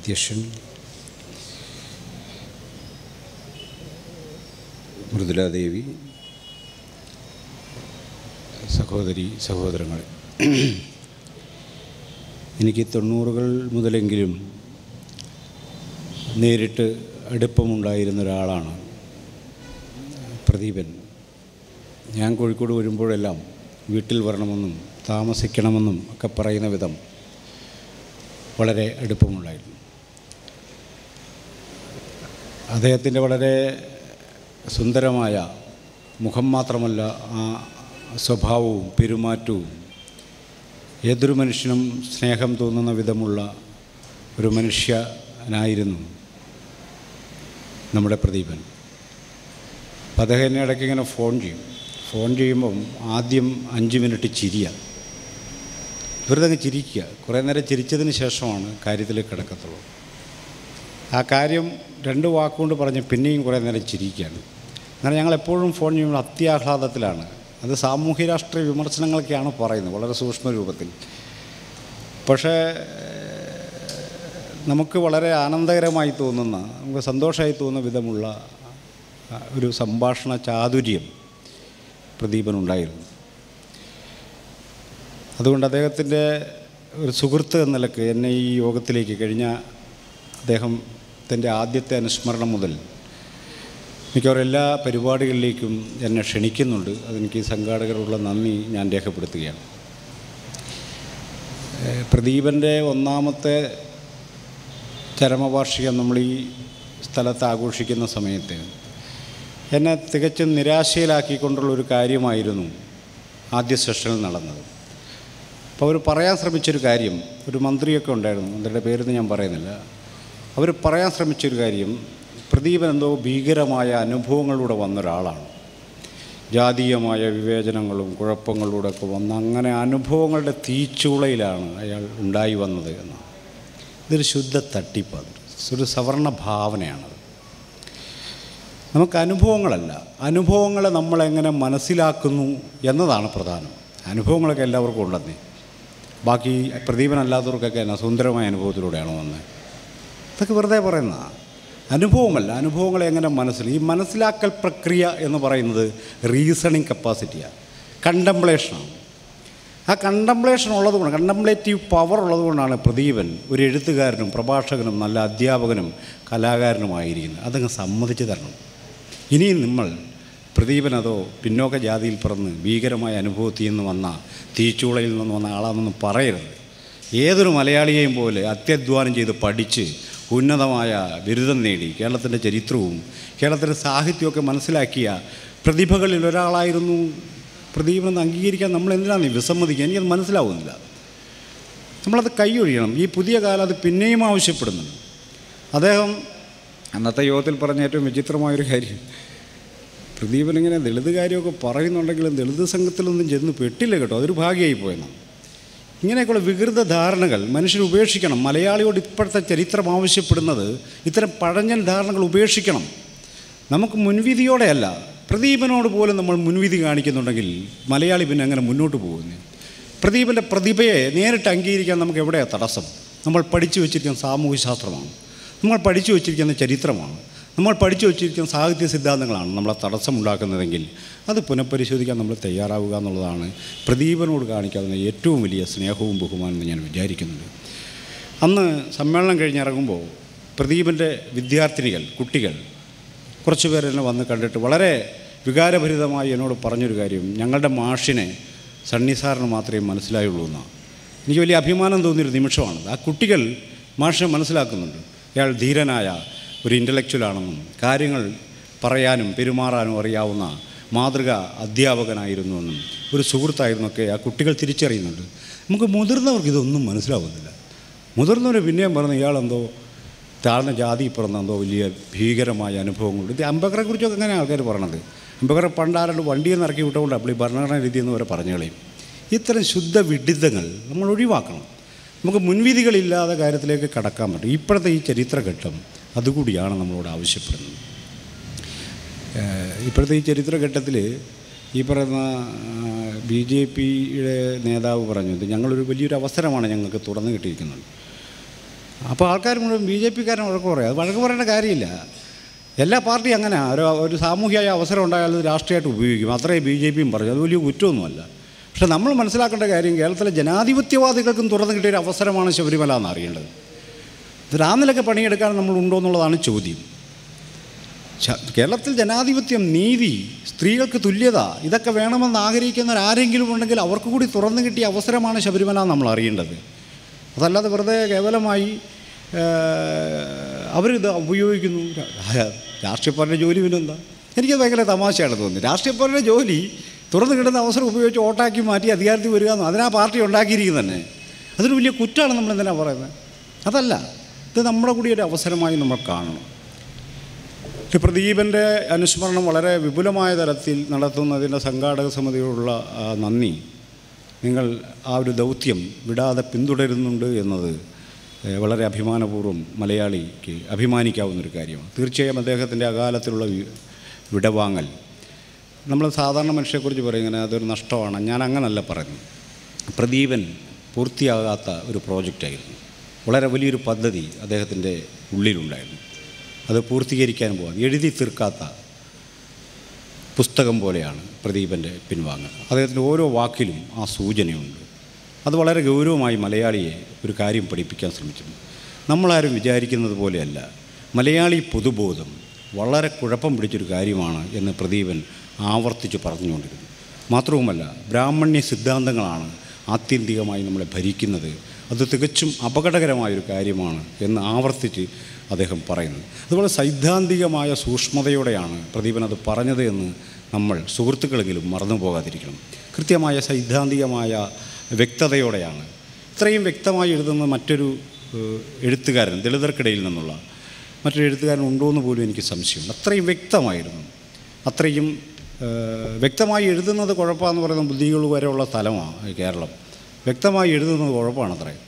അധ്യക്ഷൻ മൃദുലാദേവി സഹോദരി സഹോദരങ്ങൾ എനിക്ക് തൊണ്ണൂറുകൾ മുതലെങ്കിലും നേരിട്ട് അടുപ്പമുണ്ടായിരുന്ന ഒരാളാണ് പ്രദീപൻ ഞാൻ കോഴിക്കോട് വരുമ്പോഴെല്ലാം വീട്ടിൽ വരണമെന്നും താമസിക്കണമെന്നും ഒക്കെ പറയുന്ന വിധം വളരെ അടുപ്പമുണ്ടായിരുന്നു അദ്ദേഹത്തിൻ്റെ വളരെ സുന്ദരമായ മുഖം മാത്രമല്ല ആ സ്വഭാവവും പെരുമാറ്റവും ഏതൊരു മനുഷ്യനും സ്നേഹം തോന്നുന്ന വിധമുള്ള ഒരു മനുഷ്യനായിരുന്നു നമ്മുടെ പ്രദീപൻ അപ്പം അദ്ദേഹം എന്നെ ഇടയ്ക്ക് ഇങ്ങനെ ഫോൺ ചെയ്യും ഫോൺ ചെയ്യുമ്പം ആദ്യം അഞ്ച് മിനിറ്റ് ചിരിയ വെറുതെ അങ്ങ് ചിരിക്കുക കുറേ നേരം ചിരിച്ചതിന് ശേഷമാണ് കാര്യത്തിലേക്ക് കിടക്കത്തുള്ളൂ ആ കാര്യം രണ്ട് വാക്കുകൊണ്ട് പറഞ്ഞ് പിന്നെയും കുറേ നേരം ചിരിക്കുകയാണ് അങ്ങനെ ഞങ്ങൾ എപ്പോഴും ഫോൺ ചെയ്യുമ്പോൾ അത്യാഹ്ലാദത്തിലാണ് അത് സാമൂഹ്യ രാഷ്ട്രീയ വിമർശനങ്ങളൊക്കെയാണ് പറയുന്നത് വളരെ സൂക്ഷ്മ രൂപത്തിൽ പക്ഷേ നമുക്ക് വളരെ ആനന്ദകരമായി തോന്നുന്ന നമുക്ക് സന്തോഷമായി തോന്നുന്ന വിധമുള്ള ആ, ഒരു സംഭാഷണ ചാതുര്യം പ്രദീപനുണ്ടായിരുന്നു അതുകൊണ്ട് അദ്ദേഹത്തിൻ്റെ ഒരു സുഹൃത്ത് എന്ന നിലക്ക് എന്നെ ഈ യോഗത്തിലേക്ക് കഴിഞ്ഞ അദ്ദേഹത്തിൻ്റെ ആദ്യത്തെ അനുസ്മരണം മുതൽ മിക്കവാറും എല്ലാ പരിപാടികളിലേക്കും എന്നെ ക്ഷണിക്കുന്നുണ്ട് അതെനിക്ക് സംഘാടകരുള്ള നന്ദി ഞാൻ രേഖപ്പെടുത്തുകയാണ് ഏഹ് പ്രദീപൻ്റെ ഒന്നാമത്തെ ചരമവാർഷികം നമ്മൾ ഈ സ്ഥലത്ത് ആഘോഷിക്കുന്ന സമയത്ത് എന്നെ തികച്ചും നിരാശയിലാക്കിക്കൊണ്ടുള്ള ഒരു കാര്യമായിരുന്നു ആദ്യ സെഷനിൽ നടന്നത് അപ്പോൾ അവർ പറയാൻ ശ്രമിച്ചൊരു കാര്യം ഒരു മന്ത്രിയൊക്കെ ഉണ്ടായിരുന്നു മന്ത്രിയുടെ പേരൊന്നും ഞാൻ പറയുന്നില്ല അവർ പറയാൻ ശ്രമിച്ചൊരു കാര്യം പ്രദീപൻ എന്തോ ഭീകരമായ അനുഭവങ്ങളിലൂടെ വന്ന ഒരാളാണ് ജാതീയമായ വിവേചനങ്ങളും കുഴപ്പങ്ങളിലൂടെ ഒക്കെ വന്ന് അങ്ങനെ അനുഭവങ്ങളുടെ തീച്ചൂളയിലാണ് അയാൾ ഉണ്ടായി വന്നത് എന്നാണ് ഇതൊരു ശുദ്ധ തട്ടിപ്പാണ് ഒരു സവർണ ഭാവനയാണത് നമുക്ക് അനുഭവങ്ങളല്ല അനുഭവങ്ങളെ നമ്മളെങ്ങനെ മനസ്സിലാക്കുന്നു എന്നതാണ് പ്രധാനം അനുഭവങ്ങളൊക്കെ എല്ലാവർക്കും ഉണ്ടെന്നേ ബാക്കി പ്രദീപനല്ലാത്തവർക്കൊക്കെ എന്നാ സുന്ദരമായ അനുഭവത്തിലൂടെയാണ് വന്നത് ഇതൊക്കെ വെറുതെ പറയുന്ന അനുഭവമല്ല അനുഭവങ്ങളെ എങ്ങനെ മനസ്സിൽ ഈ മനസ്സിലാക്കൽ പ്രക്രിയ എന്ന് പറയുന്നത് റീസണിങ് കപ്പാസിറ്റിയാണ് കണ്ടംപ്ലേഷനാണ് ആ കണ്ടംപ്ലേഷൻ ഉള്ളതുകൊണ്ട് കണ്ടംപ്ലേറ്റീവ് പവർ ഉള്ളതുകൊണ്ടാണ് പ്രദീപൻ ഒരു എഴുത്തുകാരനും പ്രഭാഷകനും നല്ല അധ്യാപകനും കലാകാരനുമായിരിക്കുന്നത് അതങ്ങ് സമ്മതിച്ച് തരണം ഇനിയും നമ്മൾ പ്രദീപൻ അതോ പിന്നോക്ക ജാതിയിൽ പിറന്ന് ഭീകരമായ അനുഭവത്തിൽ നിന്ന് വന്ന തീച്ചൂളയിൽ നിന്ന് വന്ന ആളാണെന്നൊന്നും പറയരുത് ഏതൊരു മലയാളിയെയും പോലെ അത്യധ്വാനം ചെയ്ത് പഠിച്ച് ഉന്നതമായ ബിരുദം നേടി കേരളത്തിൻ്റെ ചരിത്രവും കേരളത്തിൻ്റെ സാഹിത്യമൊക്കെ മനസ്സിലാക്കിയ പ്രതിഭകളിൽ ഒരാളായിരുന്നു പ്രദീപനെന്ന് അംഗീകരിക്കാൻ നമ്മൾ എന്തിനാണ് ഈ വിസമ്മതിക്കുക എനിക്കത് മനസ്സിലാവുന്നില്ല നമ്മളത് കൈയൊഴിയണം ഈ പുതിയ കാലം അത് പിന്നെയും ആവശ്യപ്പെടുന്നുണ്ട് അദ്ദേഹം അന്നത്തെ യോഗത്തിൽ പറഞ്ഞ ഏറ്റവും വിചിത്രമായൊരു കാര്യം പ്രദീപൻ ഇങ്ങനെ ദളിത് കാര്യമൊക്കെ പറയുന്നുണ്ടെങ്കിലും ദളിത് സംഘത്തിലൊന്നും ചെന്ന് പെട്ടില്ല കേട്ടോ അതൊരു ഭാഗ്യമായി പോയെന്നാണ് ഇങ്ങനെയൊക്കെയുള്ള വികൃത ധാരണകൾ മനുഷ്യർ ഉപേക്ഷിക്കണം മലയാളിയോട് ഇപ്പോഴത്തെ ചരിത്രം ആവശ്യപ്പെടുന്നത് ഇത്തരം പഴഞ്ഞൻ ധാരണകൾ ഉപേക്ഷിക്കണം നമുക്ക് മുൻവിധിയോടെയല്ല പ്രദീപനോട് പോലും നമ്മൾ മുൻവിധി കാണിക്കുന്നുണ്ടെങ്കിൽ മലയാളി പിന്നെ അങ്ങനെ മുന്നോട്ട് പോകുന്നു പ്രദീപൻ്റെ പ്രതിഭയെ നേരിട്ട് അംഗീകരിക്കാൻ നമുക്ക് എവിടെയാണ് തടസ്സം നമ്മൾ പഠിച്ചു വച്ചിരിക്കുന്ന സാമൂഹ്യശാസ്ത്രമാണ് നമ്മൾ പഠിച്ചു വച്ചിരിക്കുന്ന ചരിത്രമാണ് നമ്മൾ പഠിച്ചു വച്ചിരിക്കുന്ന സാഹിത്യ സിദ്ധാന്തങ്ങളാണ് നമ്മളെ തടസ്സമുണ്ടാക്കുന്നതെങ്കിൽ അത് പുനഃപരിശോധിക്കാൻ നമ്മൾ തയ്യാറാവുക എന്നുള്ളതാണ് പ്രദീപനോട് കാണിക്കാവുന്ന ഏറ്റവും വലിയ സ്നേഹവും ബഹുമാനവും ഞാൻ വിചാരിക്കുന്നുണ്ട് അന്ന് സമ്മേളനം കഴിഞ്ഞിറങ്ങുമ്പോൾ പ്രദീപൻ്റെ വിദ്യാർത്ഥിനികൾ കുട്ടികൾ കുറച്ച് പേർ എന്നെ വന്ന് കണ്ടിട്ട് വളരെ വികാരഭരിതമായി എന്നോട് പറഞ്ഞൊരു കാര്യം ഞങ്ങളുടെ മാഷിനെ സണ്ണി സാറിന് മാത്രമേ മനസ്സിലായുള്ളൂ എന്നാണ് എനിക്ക് വലിയ അഭിമാനം തോന്നിയൊരു നിമിഷമാണ് ആ കുട്ടികൾ മാഷിനെ മനസ്സിലാക്കുന്നുണ്ട് അയാൾ ധീരനായ ഒരു ഇൻ്റലക്ച്വലാണെന്നും കാര്യങ്ങൾ പറയാനും പെരുമാറാനും അറിയാവുന്ന മാതൃക അധ്യാപകനായിരുന്നുവെന്നും ഒരു സുഹൃത്തായിരുന്നൊക്കെ ആ കുട്ടികൾ തിരിച്ചറിയുന്നുണ്ട് നമുക്ക് മുതിർന്നവർക്ക് ഇതൊന്നും മനസ്സിലാവുന്നില്ല മുതിർന്നവർ പിന്നെയും പറഞ്ഞ് ഇയാളെന്തോ താഴ്ന്ന ജാതി പിറന്ന എന്തോ വലിയ ഭീകരമായ അനുഭവങ്ങളുണ്ട് ഇത് അംബേദ്കറെ കുറിച്ചൊക്കെ അങ്ങനെ ആൾക്കാർ പറയണത് അംബേദ്കർ പണ്ടാരണ്ട് വണ്ടിയിൽ നിന്ന് ഇറക്കി വിട്ടുകൊണ്ട് അപ്പോൾ ഈ ഭരണഘടനാ രീതി എന്ന് വരെ പറഞ്ഞു കളയും ഇത്തരം ശുദ്ധ വിഡിത്തങ്ങൾ നമ്മൾ ഒഴിവാക്കണം നമുക്ക് മുൻവിധികളില്ലാതെ കാര്യത്തിലേക്ക് കടക്കാൻ പറ്റും ഇപ്പോഴത്തെ ഈ ചരിത്രഘട്ടം അതുകൂടിയാണ് നമ്മളോട് ആവശ്യപ്പെടുന്നത് ഏഹ് ഇപ്പോഴത്തെ ഈ ചരിത്രഘട്ടത്തിൽ ഈ പറയുന്ന ബി ജെ പിയുടെ നേതാവ് പറഞ്ഞു ഇത് ഞങ്ങളൊരു വലിയൊരു അവസരമാണ് ഞങ്ങൾക്ക് തുറന്നു കിട്ടിയിരിക്കുന്നത് അപ്പോൾ ആൾക്കാർ മുഴുവൻ ബി ജെ പിക്കാരൻ വഴക്ക് പറയും അത് വഴക്ക് പറയേണ്ട കാര്യമില്ല എല്ലാ പാർട്ടിയും അങ്ങനെ ഒരു ഒരു സാമൂഹിക അവസരം ഉണ്ടായാൽ അത് രാഷ്ട്രീയമായിട്ട് ഉപയോഗിക്കും അത്രേ ബി ജെ പിയും പറഞ്ഞു അത് വലിയ കുറ്റമൊന്നുമല്ല പക്ഷെ നമ്മൾ മനസ്സിലാക്കേണ്ട കാര്യം കേരളത്തിലെ ജനാധിപത്യവാദികൾക്കും തുറന്നു കിട്ടിയ ഒരു അവസരമാണ് ശബരിമല എന്ന് അറിയേണ്ടത് ഇത് ആ നിലയ്ക്ക് പണിയെടുക്കാൻ നമ്മൾ ഉണ്ടോ എന്നുള്ളതാണ് ചോദ്യം ശ- കേരളത്തിൽ ജനാധിപത്യം നീതി സ്ത്രീകൾക്ക് തുല്യത ഇതൊക്കെ വേണമെന്ന് ആഗ്രഹിക്കുന്നവർ ആരെങ്കിലും ഉണ്ടെങ്കിൽ അവർക്ക് കൂടി തുറന്നു കിട്ടിയ അവസരമാണ് ശബരിമല എന്ന് നമ്മൾ അറിയേണ്ടത് അതല്ലാതെ വെറുതെ കേവലമായി അവരിത് ഉപയോഗിക്കുന്നു രാ- രാഷ്ട്രീയ പാർട്ടിയുടെ ജോലി പിന്നെന്താ എനിക്കത് ഭയങ്കര തമാശയാണ് തോന്നുന്നത് രാഷ്ട്രീയ പാർട്ടിയുടെ ജോലി തുറന്നു കിട്ടുന്ന അവസരം ഉപയോഗിച്ച് വോട്ടാക്കി മാറ്റി അധികാരത്തിൽ വരിക എന്ന് അതിനാ പാർട്ടി ഉണ്ടാക്കിയിരിക്കുന്നത് തന്നെ അതൊരു വലിയ കുറ്റമാണ് നമ്മൾ എന്തിനാ പറയുന്നത് അതല്ല ഇത് നമ്മുടെ കൂടി ഒരു അവസരമായി നമ്മൾ കാണണം ഈ പ്രദീപൻ്റെ അനുസ്മരണം വളരെ വിപുലമായ തലത്തിൽ നടത്തുന്നതിൻ്റെ സംഘാടക സമിതിയോടുള്ള ആ, നന്ദി നിങ്ങൾ ആ ഒരു ദൗത്യം വിടാതെ പിന്തുടരുന്നുണ്ട് എന്നത് ഏ, വളരെ അഭിമാനപൂർവ്വം മലയാളിക്ക് അഭിമാനിക്കാവുന്നൊരു കാര്യമാണ് തീർച്ചയായും അദ്ദേഹത്തിൻ്റെ അകാലത്തിലുള്ള വി- വിടവാങ്ങൽ നമ്മൾ സാധാരണ മനുഷ്യരെക്കുറിച്ച് പറയും ഇങ്ങനെ അതൊരു നഷ്ടമാണ് ഞാൻ അങ്ങനല്ല പറയുന്നത് പ്രദീപൻ പൂർത്തിയാകാത്ത ഒരു പ്രോജക്റ്റായിരുന്നു വളരെ വലിയൊരു പദ്ധതി അദ്ദേഹത്തിൻ്റെ ഉള്ളിലുണ്ടായിരുന്നു അത് പൂർത്തീകരിക്കാൻ പോകാൻ എഴുതി തീർക്കാത്ത പുസ്തകം പോലെയാണ് പ്രദീപൻ്റെ പിൻവാങ്ങൽ അദ്ദേഹത്തിൻ്റെ ഓരോ വാക്കിലും ആ സൂചനയുണ്ട് അത് വളരെ ഗൗരവമായി മലയാളിയെ ഒരു കാര്യം പഠിപ്പിക്കാൻ ശ്രമിച്ചിട്ടുണ്ട് നമ്മളാരും വിചാരിക്കുന്നത് പോലെയല്ല മലയാളി പൊതുബോധം വളരെ കുഴപ്പം പിടിച്ചൊരു കാര്യമാണ് എന്ന് പ്രദീപൻ ആവർത്തിച്ച് പറഞ്ഞുകൊണ്ടിരുന്നു മാത്രവുമല്ല ബ്രാഹ്മണ്യ സിദ്ധാന്തങ്ങളാണ് ആത്യന്തികമായി നമ്മളെ ഭരിക്കുന്നത് അത് തികച്ചും അപകടകരമായൊരു കാര്യമാണ് എന്ന് ആവർത്തിച്ച് അദ്ദേഹം പറയുന്നത് അതുപോലെ സൈദ്ധാന്തികമായ സൂക്ഷ്മതയോടെയാണ് പ്രദീപൻ അത് പറഞ്ഞത് എന്ന് നമ്മൾ സുഹൃത്തുക്കളെങ്കിലും മറന്നു പോകാതിരിക്കണം കൃത്യമായ സൈദ്ധാന്തികമായ വ്യക്തതയോടെയാണ് ഇത്രയും വ്യക്തമായി എഴുതുന്ന മറ്റൊരു ഏഹ്, എഴുത്തുകാരൻ ദളിതർക്കിടയിൽ നിന്നുള്ള മറ്റൊരു എഴുത്തുകാരൻ ഉണ്ടോ എന്ന് പോലും എനിക്ക് സംശയമുണ്ട് അത്രയും വ്യക്തമായിരുന്നു അത്രയും ഏഹ്, വ്യക്തമായി എഴുതുന്നത് കുഴപ്പമാണെന്ന് പറയുന്ന ബുദ്ധികൾ വരെയുള്ള സ്ഥലമാണ് ഈ കേരളം വ്യക്തമായി എഴുതുന്നത് കുഴപ്പമാണ് അത്രയും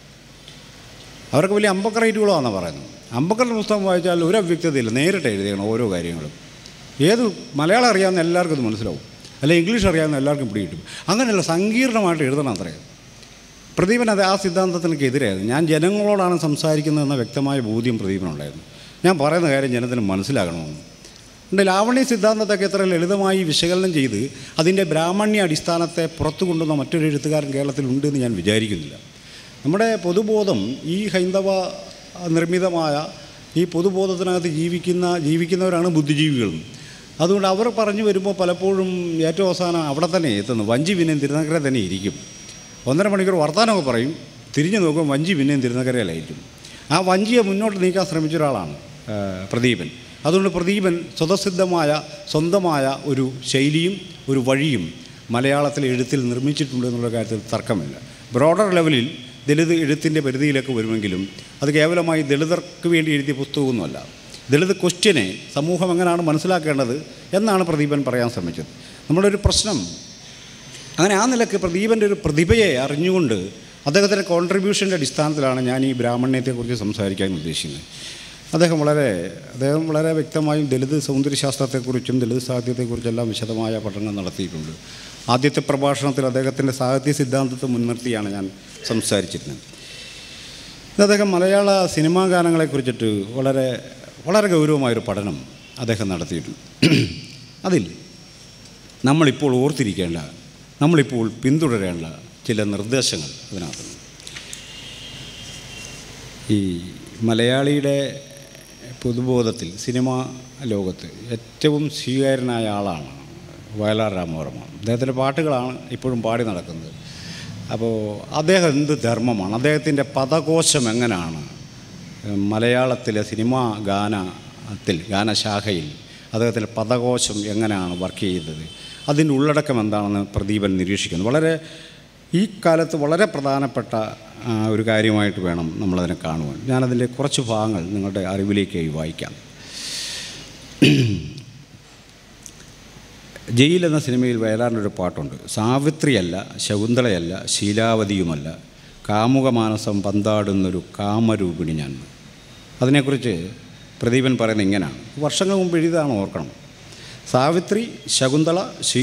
അവർക്ക് വലിയ അമ്പക്രൈറ്റുകളാണെന്ന് പറയുന്നത് അമ്പക്കറിൻ്റെ പുസ്തകം വായിച്ചാൽ ഒരു അവ്യക്തതയില്ല നേരിട്ട് എഴുതിയാണ് ഓരോ കാര്യങ്ങളും ഏത് മലയാളം അറിയാവുന്ന എല്ലാവർക്കും ഇത് മനസ്സിലാവും അല്ലെ ഇംഗ്ലീഷ് അറിയാവുന്ന എല്ലാവർക്കും പിടികിട്ടും അങ്ങനെയല്ല സങ്കീർണമായിട്ട് എഴുതണം അത്രയും പ്രദീപൻ അത് ആ സിദ്ധാന്തത്തിനൊക്കെ എതിരായിരുന്നു ഞാൻ ജനങ്ങളോടാണ് സംസാരിക്കുന്നതെന്ന വ്യക്തമായ ബോധ്യം പ്രദീപനുണ്ടായിരുന്നു ഞാൻ പറയുന്ന കാര്യം ജനത്തിന് മനസ്സിലാകണമെന്ന് എൻ്റെ ലാവണ്യ സിദ്ധാന്തത്തൊക്കെ എത്ര ലളിതമായി വിശകലനം ചെയ്ത് അതിൻ്റെ ബ്രാഹ്മണ്യ അടിസ്ഥാനത്തെ പുറത്തു കൊണ്ടുവന്ന മറ്റൊരു എഴുത്തുകാരൻ കേരളത്തിലുണ്ട് എന്ന് ഞാൻ വിചാരിക്കുന്നില്ല നമ്മുടെ പൊതുബോധം ഈ ഹൈന്ദവ നിർമ്മിതമായ ഈ പൊതുബോധത്തിനകത്ത് ജീവിക്കുന്ന ജീവിക്കുന്നവരാണ് ബുദ്ധിജീവികളും അതുകൊണ്ട് അവർ പറഞ്ഞു വരുമ്പോൾ പലപ്പോഴും ഏറ്റവും അവസാനം അവിടെ തന്നെ എത്തുന്നു വഞ്ചി പിന്നെയും തിരുനക്കര തന്നെ ഇരിക്കും ഒന്നര മണിക്കൂർ വർത്തമാനമൊക്കെ പറയും തിരിഞ്ഞു നോക്കും വഞ്ചി പിന്നെയും തിരുനക്കരയിലായിരിക്കും ആ വഞ്ചിയെ മുന്നോട്ട് നീക്കാൻ ശ്രമിച്ച ഒരാളാണ് ആ, പ്രദീപൻ അതുകൊണ്ട് പ്രദീപൻ സ്വതസിദ്ധമായ സ്വന്തമായ ഒരു ശൈലിയും ഒരു വഴിയും മലയാളത്തിലെ എഴുത്തിൽ നിർമ്മിച്ചിട്ടുണ്ട് എന്നുള്ള കാര്യത്തിൽ തർക്കമില്ല ബ്രോഡർ ലെവലിൽ ദളിത് എഴുത്തിൻ്റെ പരിധിയിലൊക്കെ വരുമെങ്കിലും അത് കേവലമായി ദളിതർക്ക് വേണ്ടി എഴുതിയ പുസ്തകമൊന്നുമല്ല ദളിത് ക്വസ്റ്റ്യനെ സമൂഹം എങ്ങനെയാണ് മനസ്സിലാക്കേണ്ടത് എന്നാണ് പ്രദീപൻ പറയാൻ ശ്രമിച്ചത് നമ്മുടെ ഒരു പ്രശ്നം അങ്ങനെ ആ നിലക്ക് പ്രദീപൻ്റെ ഒരു പ്രതിഭയെ അറിഞ്ഞുകൊണ്ട് അദ്ദേഹത്തിൻ്റെ കോൺട്രിബ്യൂഷൻ്റെ അടിസ്ഥാനത്തിലാണ് ഞാൻ ഈ ബ്രാഹ്മണ്യത്തെക്കുറിച്ച് സംസാരിക്കാൻ ഉദ്ദേശിക്കുന്നത് അദ്ദേഹം വളരെ അദ്ദേഹം വളരെ വ്യക്തമായും ദളിത് സൗന്ദര്യശാസ്ത്രത്തെക്കുറിച്ചും ദളിത് സാഹിത്യത്തെക്കുറിച്ചെല്ലാം വിശദമായ പഠനം നടത്തിയിട്ടുണ്ട് ആദ്യത്തെ പ്രഭാഷണത്തിൽ അദ്ദേഹത്തിൻ്റെ സാഹിത്യ സിദ്ധാന്തത്തെ മുൻനിർത്തിയാണ് ഞാൻ സംസാരിച്ചിരുന്നത് ഇത് അദ്ദേഹം മലയാള സിനിമാ ഗാനങ്ങളെക്കുറിച്ചിട്ട് വളരെ വളരെ ഗൗരവമായൊരു പഠനം അദ്ദേഹം നടത്തിയിട്ടുണ്ട് അതിൽ നമ്മളിപ്പോൾ ഓർത്തിരിക്കേണ്ട നമ്മളിപ്പോൾ പിന്തുടരേണ്ട ചില നിർദ്ദേശങ്ങൾ അതിനകത്തുണ്ട് ഈ മലയാളിയുടെ പൊതുബോധത്തിൽ സിനിമാ ലോകത്ത് ഏറ്റവും സ്വീകാര്യനായ ആളാണ് വയലാർ രാമവർമ്മ അദ്ദേഹത്തിൻ്റെ പാട്ടുകളാണ് ഇപ്പോഴും പാടി നടക്കുന്നത് അപ്പോൾ അദ്ദേഹം എന്ത് ധർമ്മമാണ് അദ്ദേഹത്തിൻ്റെ പദകോശം എങ്ങനെയാണ് മലയാളത്തിലെ സിനിമാ ഗാനത്തിൽ ഗാനശാഖയിൽ അദ്ദേഹത്തിൻ്റെ പദകോശം എങ്ങനെയാണ് വർക്ക് ചെയ്തത് അതിൻ്റെ ഉള്ളടക്കം എന്താണെന്ന് പ്രദീപൻ നിരീക്ഷിക്കുന്നു വളരെ ഈ കാലത്ത് വളരെ പ്രധാനപ്പെട്ട ആ, ഒരു കാര്യമായിട്ട് വേണം നമ്മളതിനെ കാണുവാൻ ഞാനതിൻ്റെ കുറച്ച് ഭാഗങ്ങൾ നിങ്ങളുടെ അറിവിലേക്കായി വായിക്കാം ജയിൽ എന്ന സിനിമയിൽ വയലാറിൻ്റെ ഒരു പാട്ടുണ്ട് സാവിത്രിയല്ല ശകുന്തളയല്ല ശീലാവതിയുമല്ല കാമുകമാനസം പന്താടുന്നൊരു കാമരൂപിണി ഞാൻ അതിനെക്കുറിച്ച് പ്രദീപൻ പറയുന്നത് ഇങ്ങനെയാണ് വർഷങ്ങൾ മുമ്പ് എഴുതിയതാണ് ഓർക്കണം സാവിത്രി ശകുന്തള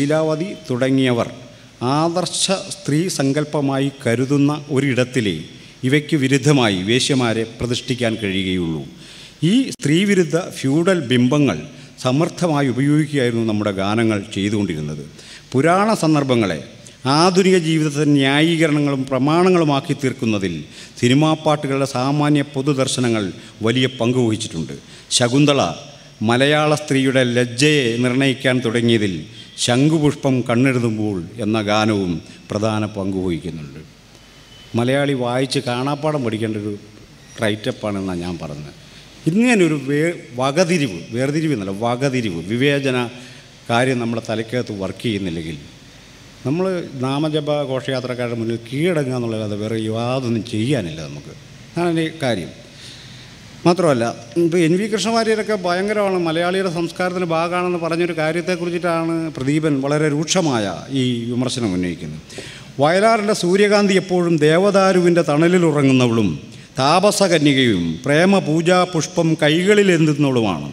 ശീലാവതി തുടങ്ങിയവർ ആദർശ സ്ത്രീ സങ്കല്പമായി കരുതുന്ന ഒരിടത്തിലെ ഇവയ്ക്ക് വിരുദ്ധമായി വേശ്യമാരെ പ്രതിഷ്ഠിക്കാൻ കഴിയുകയുള്ളൂ ഈ സ്ത്രീവിരുദ്ധ ഫ്യൂഡൽ ബിംബങ്ങൾ സമർത്ഥമായി ഉപയോഗിക്കുകയായിരുന്നു നമ്മുടെ ഗാനങ്ങൾ ചെയ്തുകൊണ്ടിരുന്നത് പുരാണ സന്ദർഭങ്ങളെ ആധുനിക ജീവിതത്തിന് ന്യായീകരണങ്ങളും പ്രമാണങ്ങളുമാക്കി തീർക്കുന്നതിൽ സിനിമാ പാട്ടുകളുടെ സാമാന്യ പൊതുദർശനങ്ങൾ വലിയ പങ്ക് വഹിച്ചിട്ടുണ്ട് ശകുന്തള മലയാള സ്ത്രീയുടെ ലജ്ജയെ നിർണ്ണയിക്കാൻ തുടങ്ങിയതിൽ ശംഖുപുഷ്പം കണ്ണെഴുതുമ്പോൾ എന്ന ഗാനവും പ്രധാന പങ്ക് വഹിക്കുന്നുണ്ട് മലയാളി വായിച്ച് കാണാപ്പാടം പഠിക്കേണ്ട ഒരു റൈറ്റപ്പാണെന്നാണ് ഞാൻ പറഞ്ഞത് ഇങ്ങനൊരു വേ വകതിരിവ് വേർതിരിവ് എന്നല്ല വകതിരിവ് വിവേചന കാര്യം നമ്മുടെ തലയ്ക്കകത്ത് വർക്ക് ചെയ്യുന്നില്ലെങ്കിൽ നമ്മൾ നാമജപ ഘോഷയാത്രക്കാരുടെ മുന്നിൽ കീഴടങ്ങുക എന്നുള്ളതല്ലാതെ വേറെ യാതൊന്നും ചെയ്യാനില്ല നമുക്ക് അതാണ് എൻ്റെ കാര്യം മാത്രമല്ല ഇപ്പോൾ എൻ വി കൃഷ്ണവാര്യരൊക്കെ ഭയങ്കരമാണ് മലയാളിയുടെ സംസ്കാരത്തിൻ്റെ ഭാഗമാണെന്ന് പറഞ്ഞൊരു കാര്യത്തെക്കുറിച്ചിട്ടാണ് പ്രദീപൻ വളരെ രൂക്ഷമായ ഈ വിമർശനം ഉന്നയിക്കുന്നത് വയലാറിൻ്റെ സൂര്യകാന്തി എപ്പോഴും ദേവദാരുവിൻ്റെ തണലിലുറങ്ങുന്നവളും താപസകന്യകയും പ്രേമപൂജാ പുഷ്പം കൈകളിലെന്തുന്നവളുമാണ്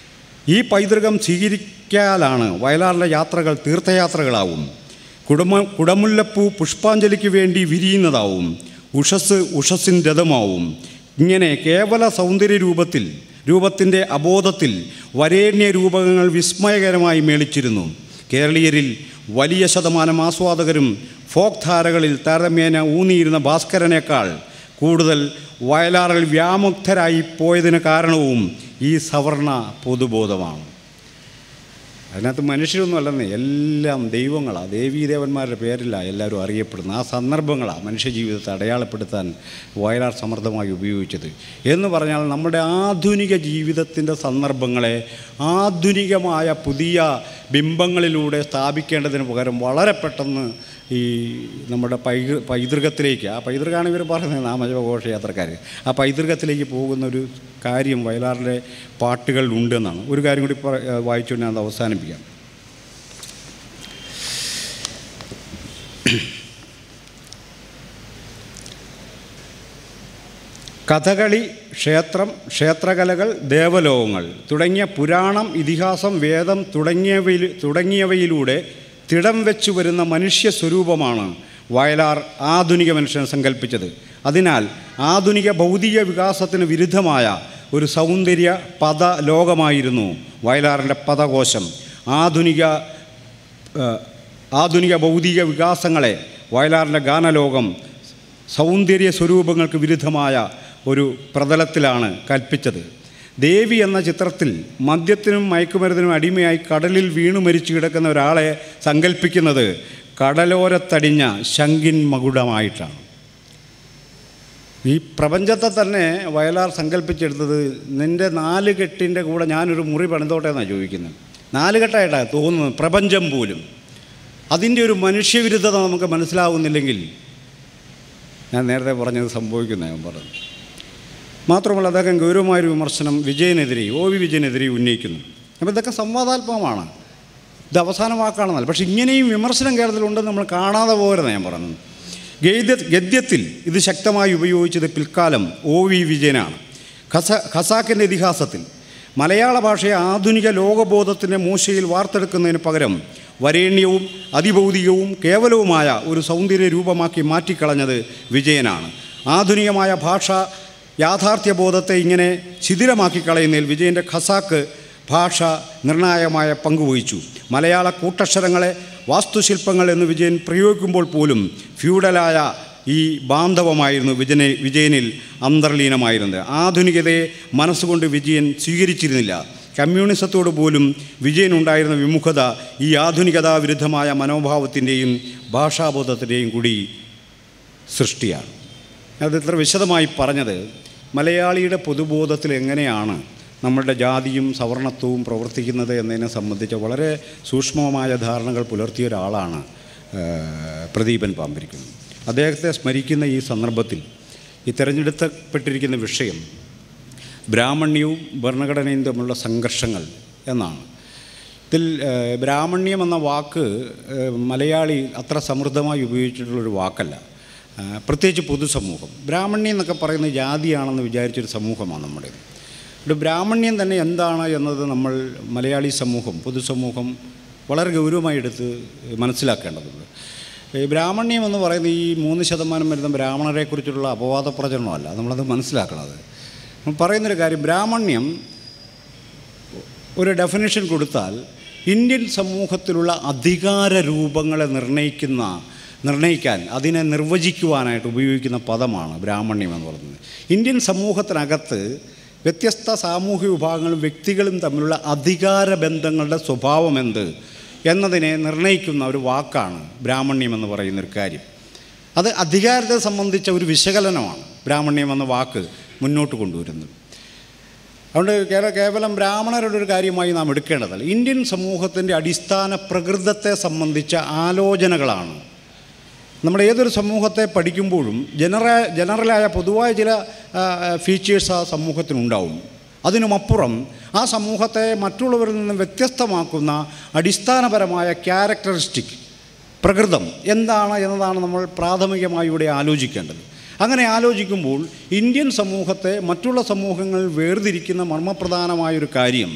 ഈ പൈതൃകം സ്വീകരിക്കാലാണ് വയലാറിൻ്റെ യാത്രകൾ തീർത്ഥയാത്രകളാവും കുടമ കുടമുല്ലപ്പൂ പുഷ്പാഞ്ജലിക്ക് വേണ്ടി വിരിയുന്നതാവും ഉഷസ് ഉഷസ്സിൻ രഥമാവും ഇങ്ങനെ കേവല സൗന്ദര്യ രൂപത്തിൽ രൂപത്തിൻ്റെ അബോധത്തിൽ വരേണ്യ രൂപകങ്ങൾ വിസ്മയകരമായി മേളിച്ചിരുന്നു കേരളീയരിൽ വലിയ ശതമാനം ആസ്വാദകരും ഫോക്ക് ധാരകളിൽ താരതമ്യേന ഊന്നിയിരുന്ന ഭാസ്കരനേക്കാൾ കൂടുതൽ വയലാറിൽ വ്യാമുക്തരായി പോയതിന് കാരണവും ഈ സവർണ പൊതുബോധമാണ് അതിനകത്ത് മനുഷ്യരൊന്നും അല്ലെന്നേ എല്ലാം ദൈവങ്ങളാണ് ദേവീദേവന്മാരുടെ പേരിലാണ് എല്ലാവരും അറിയപ്പെടുന്നത് ആ സന്ദർഭങ്ങളാണ് മനുഷ്യജീവിതത്തെ അടയാളപ്പെടുത്താൻ വയലാർ സമർത്ഥമായി ഉപയോഗിച്ചത് എന്ന് പറഞ്ഞാൽ നമ്മുടെ ആധുനിക ജീവിതത്തിൻ്റെ സന്ദർഭങ്ങളെ ആധുനികമായ പുതിയ ബിംബങ്ങളിലൂടെ സ്ഥാപിക്കേണ്ടതിന് പകരം വളരെ പെട്ടെന്ന് ഈ നമ്മുടെ പൈ പൈതൃകത്തിലേക്ക് ആ പൈതൃകമാണ് ഇവർ പറയുന്നത് നാമജപ ഘോഷയാത്രക്കാർ ആ പൈതൃകത്തിലേക്ക് പോകുന്ന ഒരു കാര്യം വയലാറിൻ്റെ പാട്ടുകളിൽ ഉണ്ടെന്നാണ് ഒരു കാര്യം കൂടി പറ- വായിച്ചുകൊണ്ട് ഞാൻ അത് അവസാനിപ്പിക്കാം കഥകളി ക്ഷേത്രം ക്ഷേത്രകലകൾ ദേവലോകങ്ങൾ തുടങ്ങിയ പുരാണം ഇതിഹാസം വേദം തുടങ്ങിയവയിൽ തുടങ്ങിയവയിലൂടെ തിടം വെച്ചു വരുന്ന മനുഷ്യ സ്വരൂപമാണ് വയലാർ ആധുനിക മനുഷ്യനെ സങ്കല്പിച്ചത് അതിനാൽ ആധുനിക ഭൗതിക വികാസത്തിന് വിരുദ്ധമായ ഒരു സൗന്ദര്യ പദ ലോകമായിരുന്നു വയലാറിൻ്റെ പദകോശം ആധുനിക ഏഹ്, ആധുനിക ഭൗതിക വികാസങ്ങളെ വയലാറിൻ്റെ ഗാനലോകം സൗന്ദര്യ സ്വരൂപങ്ങൾക്ക് വിരുദ്ധമായ ഒരു പ്രതലത്തിലാണ് കൽപ്പിച്ചത് ദേവി എന്ന ചിത്രത്തിൽ മദ്യത്തിനും മയക്കുമരുന്നിനും അടിമയായി കടലിൽ വീണു മരിച്ചു കിടക്കുന്ന ഒരാളെ സങ്കല്പിക്കുന്നത് കടലോരത്തടിഞ്ഞ ശങ്കിൻ മകുടമായിട്ടാണ് ഈ പ്രപഞ്ചത്തെ തന്നെ വയലാർ സങ്കല്പിച്ചെടുത്തത് നിൻ്റെ നാല് കെട്ടിൻ്റെ കൂടെ ഞാനൊരു മുറി പണിതോട്ടെ എന്നാണ് ചോദിക്കുന്നത് നാല് കെട്ടായിട്ടാണ് തോന്നുന്നത് പ്രപഞ്ചം പോലും അതിൻ്റെ ഒരു മനുഷ്യവിരുദ്ധത നമുക്ക് മനസ്സിലാവുന്നില്ലെങ്കിൽ ഞാൻ നേരത്തെ പറഞ്ഞത് സംഭവിക്കുന്ന ഞാൻ പറഞ്ഞു മാത്രമല്ല അദ്ദേഹം ഗൗരവമായൊരു വിമർശനം വിജയനെതിരെ ഒ വി വിജയനെതിരെ ഉന്നയിക്കുന്നു അപ്പോൾ ഇതൊക്കെ സംവാദാത്മകമാണ് ഇത് അവസാന വാക്കാണെന്നല്ല പക്ഷേ ഇങ്ങനെയും വിമർശനം കേരളത്തിലുണ്ടെന്ന് നമ്മൾ കാണാതെ പോരുന്ന ഞാൻ പറഞ്ഞത് ഗദ്യ ഗദ്യത്തിൽ ഇത് ശക്തമായി ഉപയോഗിച്ചത് പിൽക്കാലം ഒ വി വിജയനാണ് ഖസ ഖസാക്കിൻ്റെ ഇതിഹാസത്തിൽ മലയാള ഭാഷയെ ആധുനിക ലോകബോധത്തിൻ്റെ മൂശയിൽ വാർത്തെടുക്കുന്നതിന് പകരം വരേണ്യവും അതിഭൗതികവും കേവലവുമായ ഒരു സൗന്ദര്യ രൂപമാക്കി മാറ്റിക്കളഞ്ഞത് വിജയനാണ് ആധുനികമായ ഭാഷ യാഥാർത്ഥ്യബോധത്തെ ഇങ്ങനെ ശിഥിലമാക്കി കളയുന്നതിൽ വിജയൻ്റെ ഖസാക്ക് ഭാഷ നിർണായകമായ പങ്കുവഹിച്ചു മലയാള കൂട്ടക്ഷരങ്ങളെ വാസ്തുശില്പങ്ങൾ എന്ന് വിജയൻ പ്രയോഗിക്കുമ്പോൾ പോലും ഫ്യൂഡലായ ഈ ബാന്ധവമായിരുന്നു വിജയന വിജയനിൽ അന്തർലീനമായിരുന്നത് ആധുനികതയെ മനസ്സുകൊണ്ട് വിജയൻ സ്വീകരിച്ചിരുന്നില്ല കമ്മ്യൂണിസത്തോട് പോലും വിജയനുണ്ടായിരുന്ന വിമുഖത ഈ ആധുനികതാ വിരുദ്ധമായ മനോഭാവത്തിൻ്റെയും ഭാഷാബോധത്തിൻ്റെയും കൂടി സൃഷ്ടിയാണ് അത് ഇത്ര വിശദമായി പറഞ്ഞത് മലയാളിയുടെ പൊതുബോധത്തിൽ എങ്ങനെയാണ് നമ്മളുടെ ജാതിയും സവർണത്വവും പ്രവർത്തിക്കുന്നത് എന്നതിനെ സംബന്ധിച്ച് വളരെ സൂക്ഷ്മമായ ധാരണകൾ പുലർത്തിയ ഒരാളാണ് ആ, പ്രദീപൻ പാമ്പരിക്കുന്നത് അദ്ദേഹത്തെ സ്മരിക്കുന്ന ഈ സന്ദർഭത്തിൽ ഈ തിരഞ്ഞെടുക്കപ്പെട്ടിരിക്കുന്ന വിഷയം ബ്രാഹ്മണ്യവും ഭരണഘടനയും തമ്മിലുള്ള സംഘർഷങ്ങൾ എന്നാണ് ഇതിൽ ഏഹ്, ബ്രാഹ്മണ്യം എന്ന വാക്ക് ഏഹ്, മലയാളി അത്ര സമൃദ്ധമായി ഉപയോഗിച്ചിട്ടുള്ളൊരു വാക്കല്ല ഏഹ്, പ്രത്യേകിച്ച് പൊതുസമൂഹം ബ്രാഹ്മണ്യം എന്നൊക്കെ പറയുന്ന ജാതിയാണെന്ന് വിചാരിച്ചൊരു സമൂഹമാണ് നമ്മുടെ ഇവിടെ ബ്രാഹ്മണ്യം തന്നെ എന്താണ് എന്നത് നമ്മൾ മലയാളി സമൂഹം പൊതുസമൂഹം വളരെ ഗൗരവമായി എടുത്ത് മനസ്സിലാക്കേണ്ടതുണ്ട് ഈ ബ്രാഹ്മണ്യം എന്ന് പറയുന്ന ഈ മൂന്ന് ശതമാനം വരുന്ന ബ്രാഹ്മണരെക്കുറിച്ചുള്ള അപവാദ പ്രചരണമല്ല നമ്മളത് മനസ്സിലാക്കണത് നമ്മൾ പറയുന്നൊരു കാര്യം ബ്രാഹ്മണ്യം ഒരു ഡെഫിനിഷൻ കൊടുത്താൽ ഇന്ത്യൻ സമൂഹത്തിലുള്ള അധികാര രൂപങ്ങളെ നിർണ്ണയിക്കുന്ന നിർണ്ണയിക്കാൻ അതിനെ നിർവചിക്കുവാനായിട്ട് ഉപയോഗിക്കുന്ന പദമാണ് ബ്രാഹ്മണ്യം എന്ന് പറയുന്നത് ഇന്ത്യൻ സമൂഹത്തിനകത്ത് വ്യത്യസ്ത സാമൂഹിക വിഭാഗങ്ങളും വ്യക്തികളും തമ്മിലുള്ള അധികാര ബന്ധങ്ങളുടെ സ്വഭാവം എന്ത് എന്നതിനെ നിർണ്ണയിക്കുന്ന ഒരു വാക്കാണ് ബ്രാഹ്മണ്യം എന്ന് പറയുന്നൊരു കാര്യം അത് അധികാരത്തെ സംബന്ധിച്ച ഒരു വിശകലനമാണ് ബ്രാഹ്മണ്യം എന്ന വാക്ക് മുന്നോട്ട് കൊണ്ടുവരുന്നത് അതുകൊണ്ട് കേവ- കേവലം ബ്രാഹ്മണരുടെ ഒരു കാര്യമായി നാം എടുക്കേണ്ടതല്ല ഇന്ത്യൻ സമൂഹത്തിൻ്റെ അടിസ്ഥാന പ്രകൃതത്തെ സംബന്ധിച്ച ആലോചനകളാണ് നമ്മൾ ഏതൊരു സമൂഹത്തെ പഠിക്കുമ്പോഴും ജനറ ജനറലായ പൊതുവായ ചില ഫീച്ചേഴ്സ് ആ സമൂഹത്തിനുണ്ടാവും അതിനുമപ്പുറം ആ സമൂഹത്തെ മറ്റുള്ളവരിൽ നിന്ന് വ്യത്യസ്തമാക്കുന്ന അടിസ്ഥാനപരമായ ക്യാരക്ടറിസ്റ്റിക് പ്രകൃതം എന്താണ് എന്നതാണ് നമ്മൾ പ്രാഥമികമായി ഇവിടെ ആലോചിക്കേണ്ടത് അങ്ങനെ ആലോചിക്കുമ്പോൾ ഇന്ത്യൻ സമൂഹത്തെ മറ്റുള്ള സമൂഹങ്ങൾ വേർതിരിക്കുന്ന മർമ്മപ്രധാനമായൊരു കാര്യം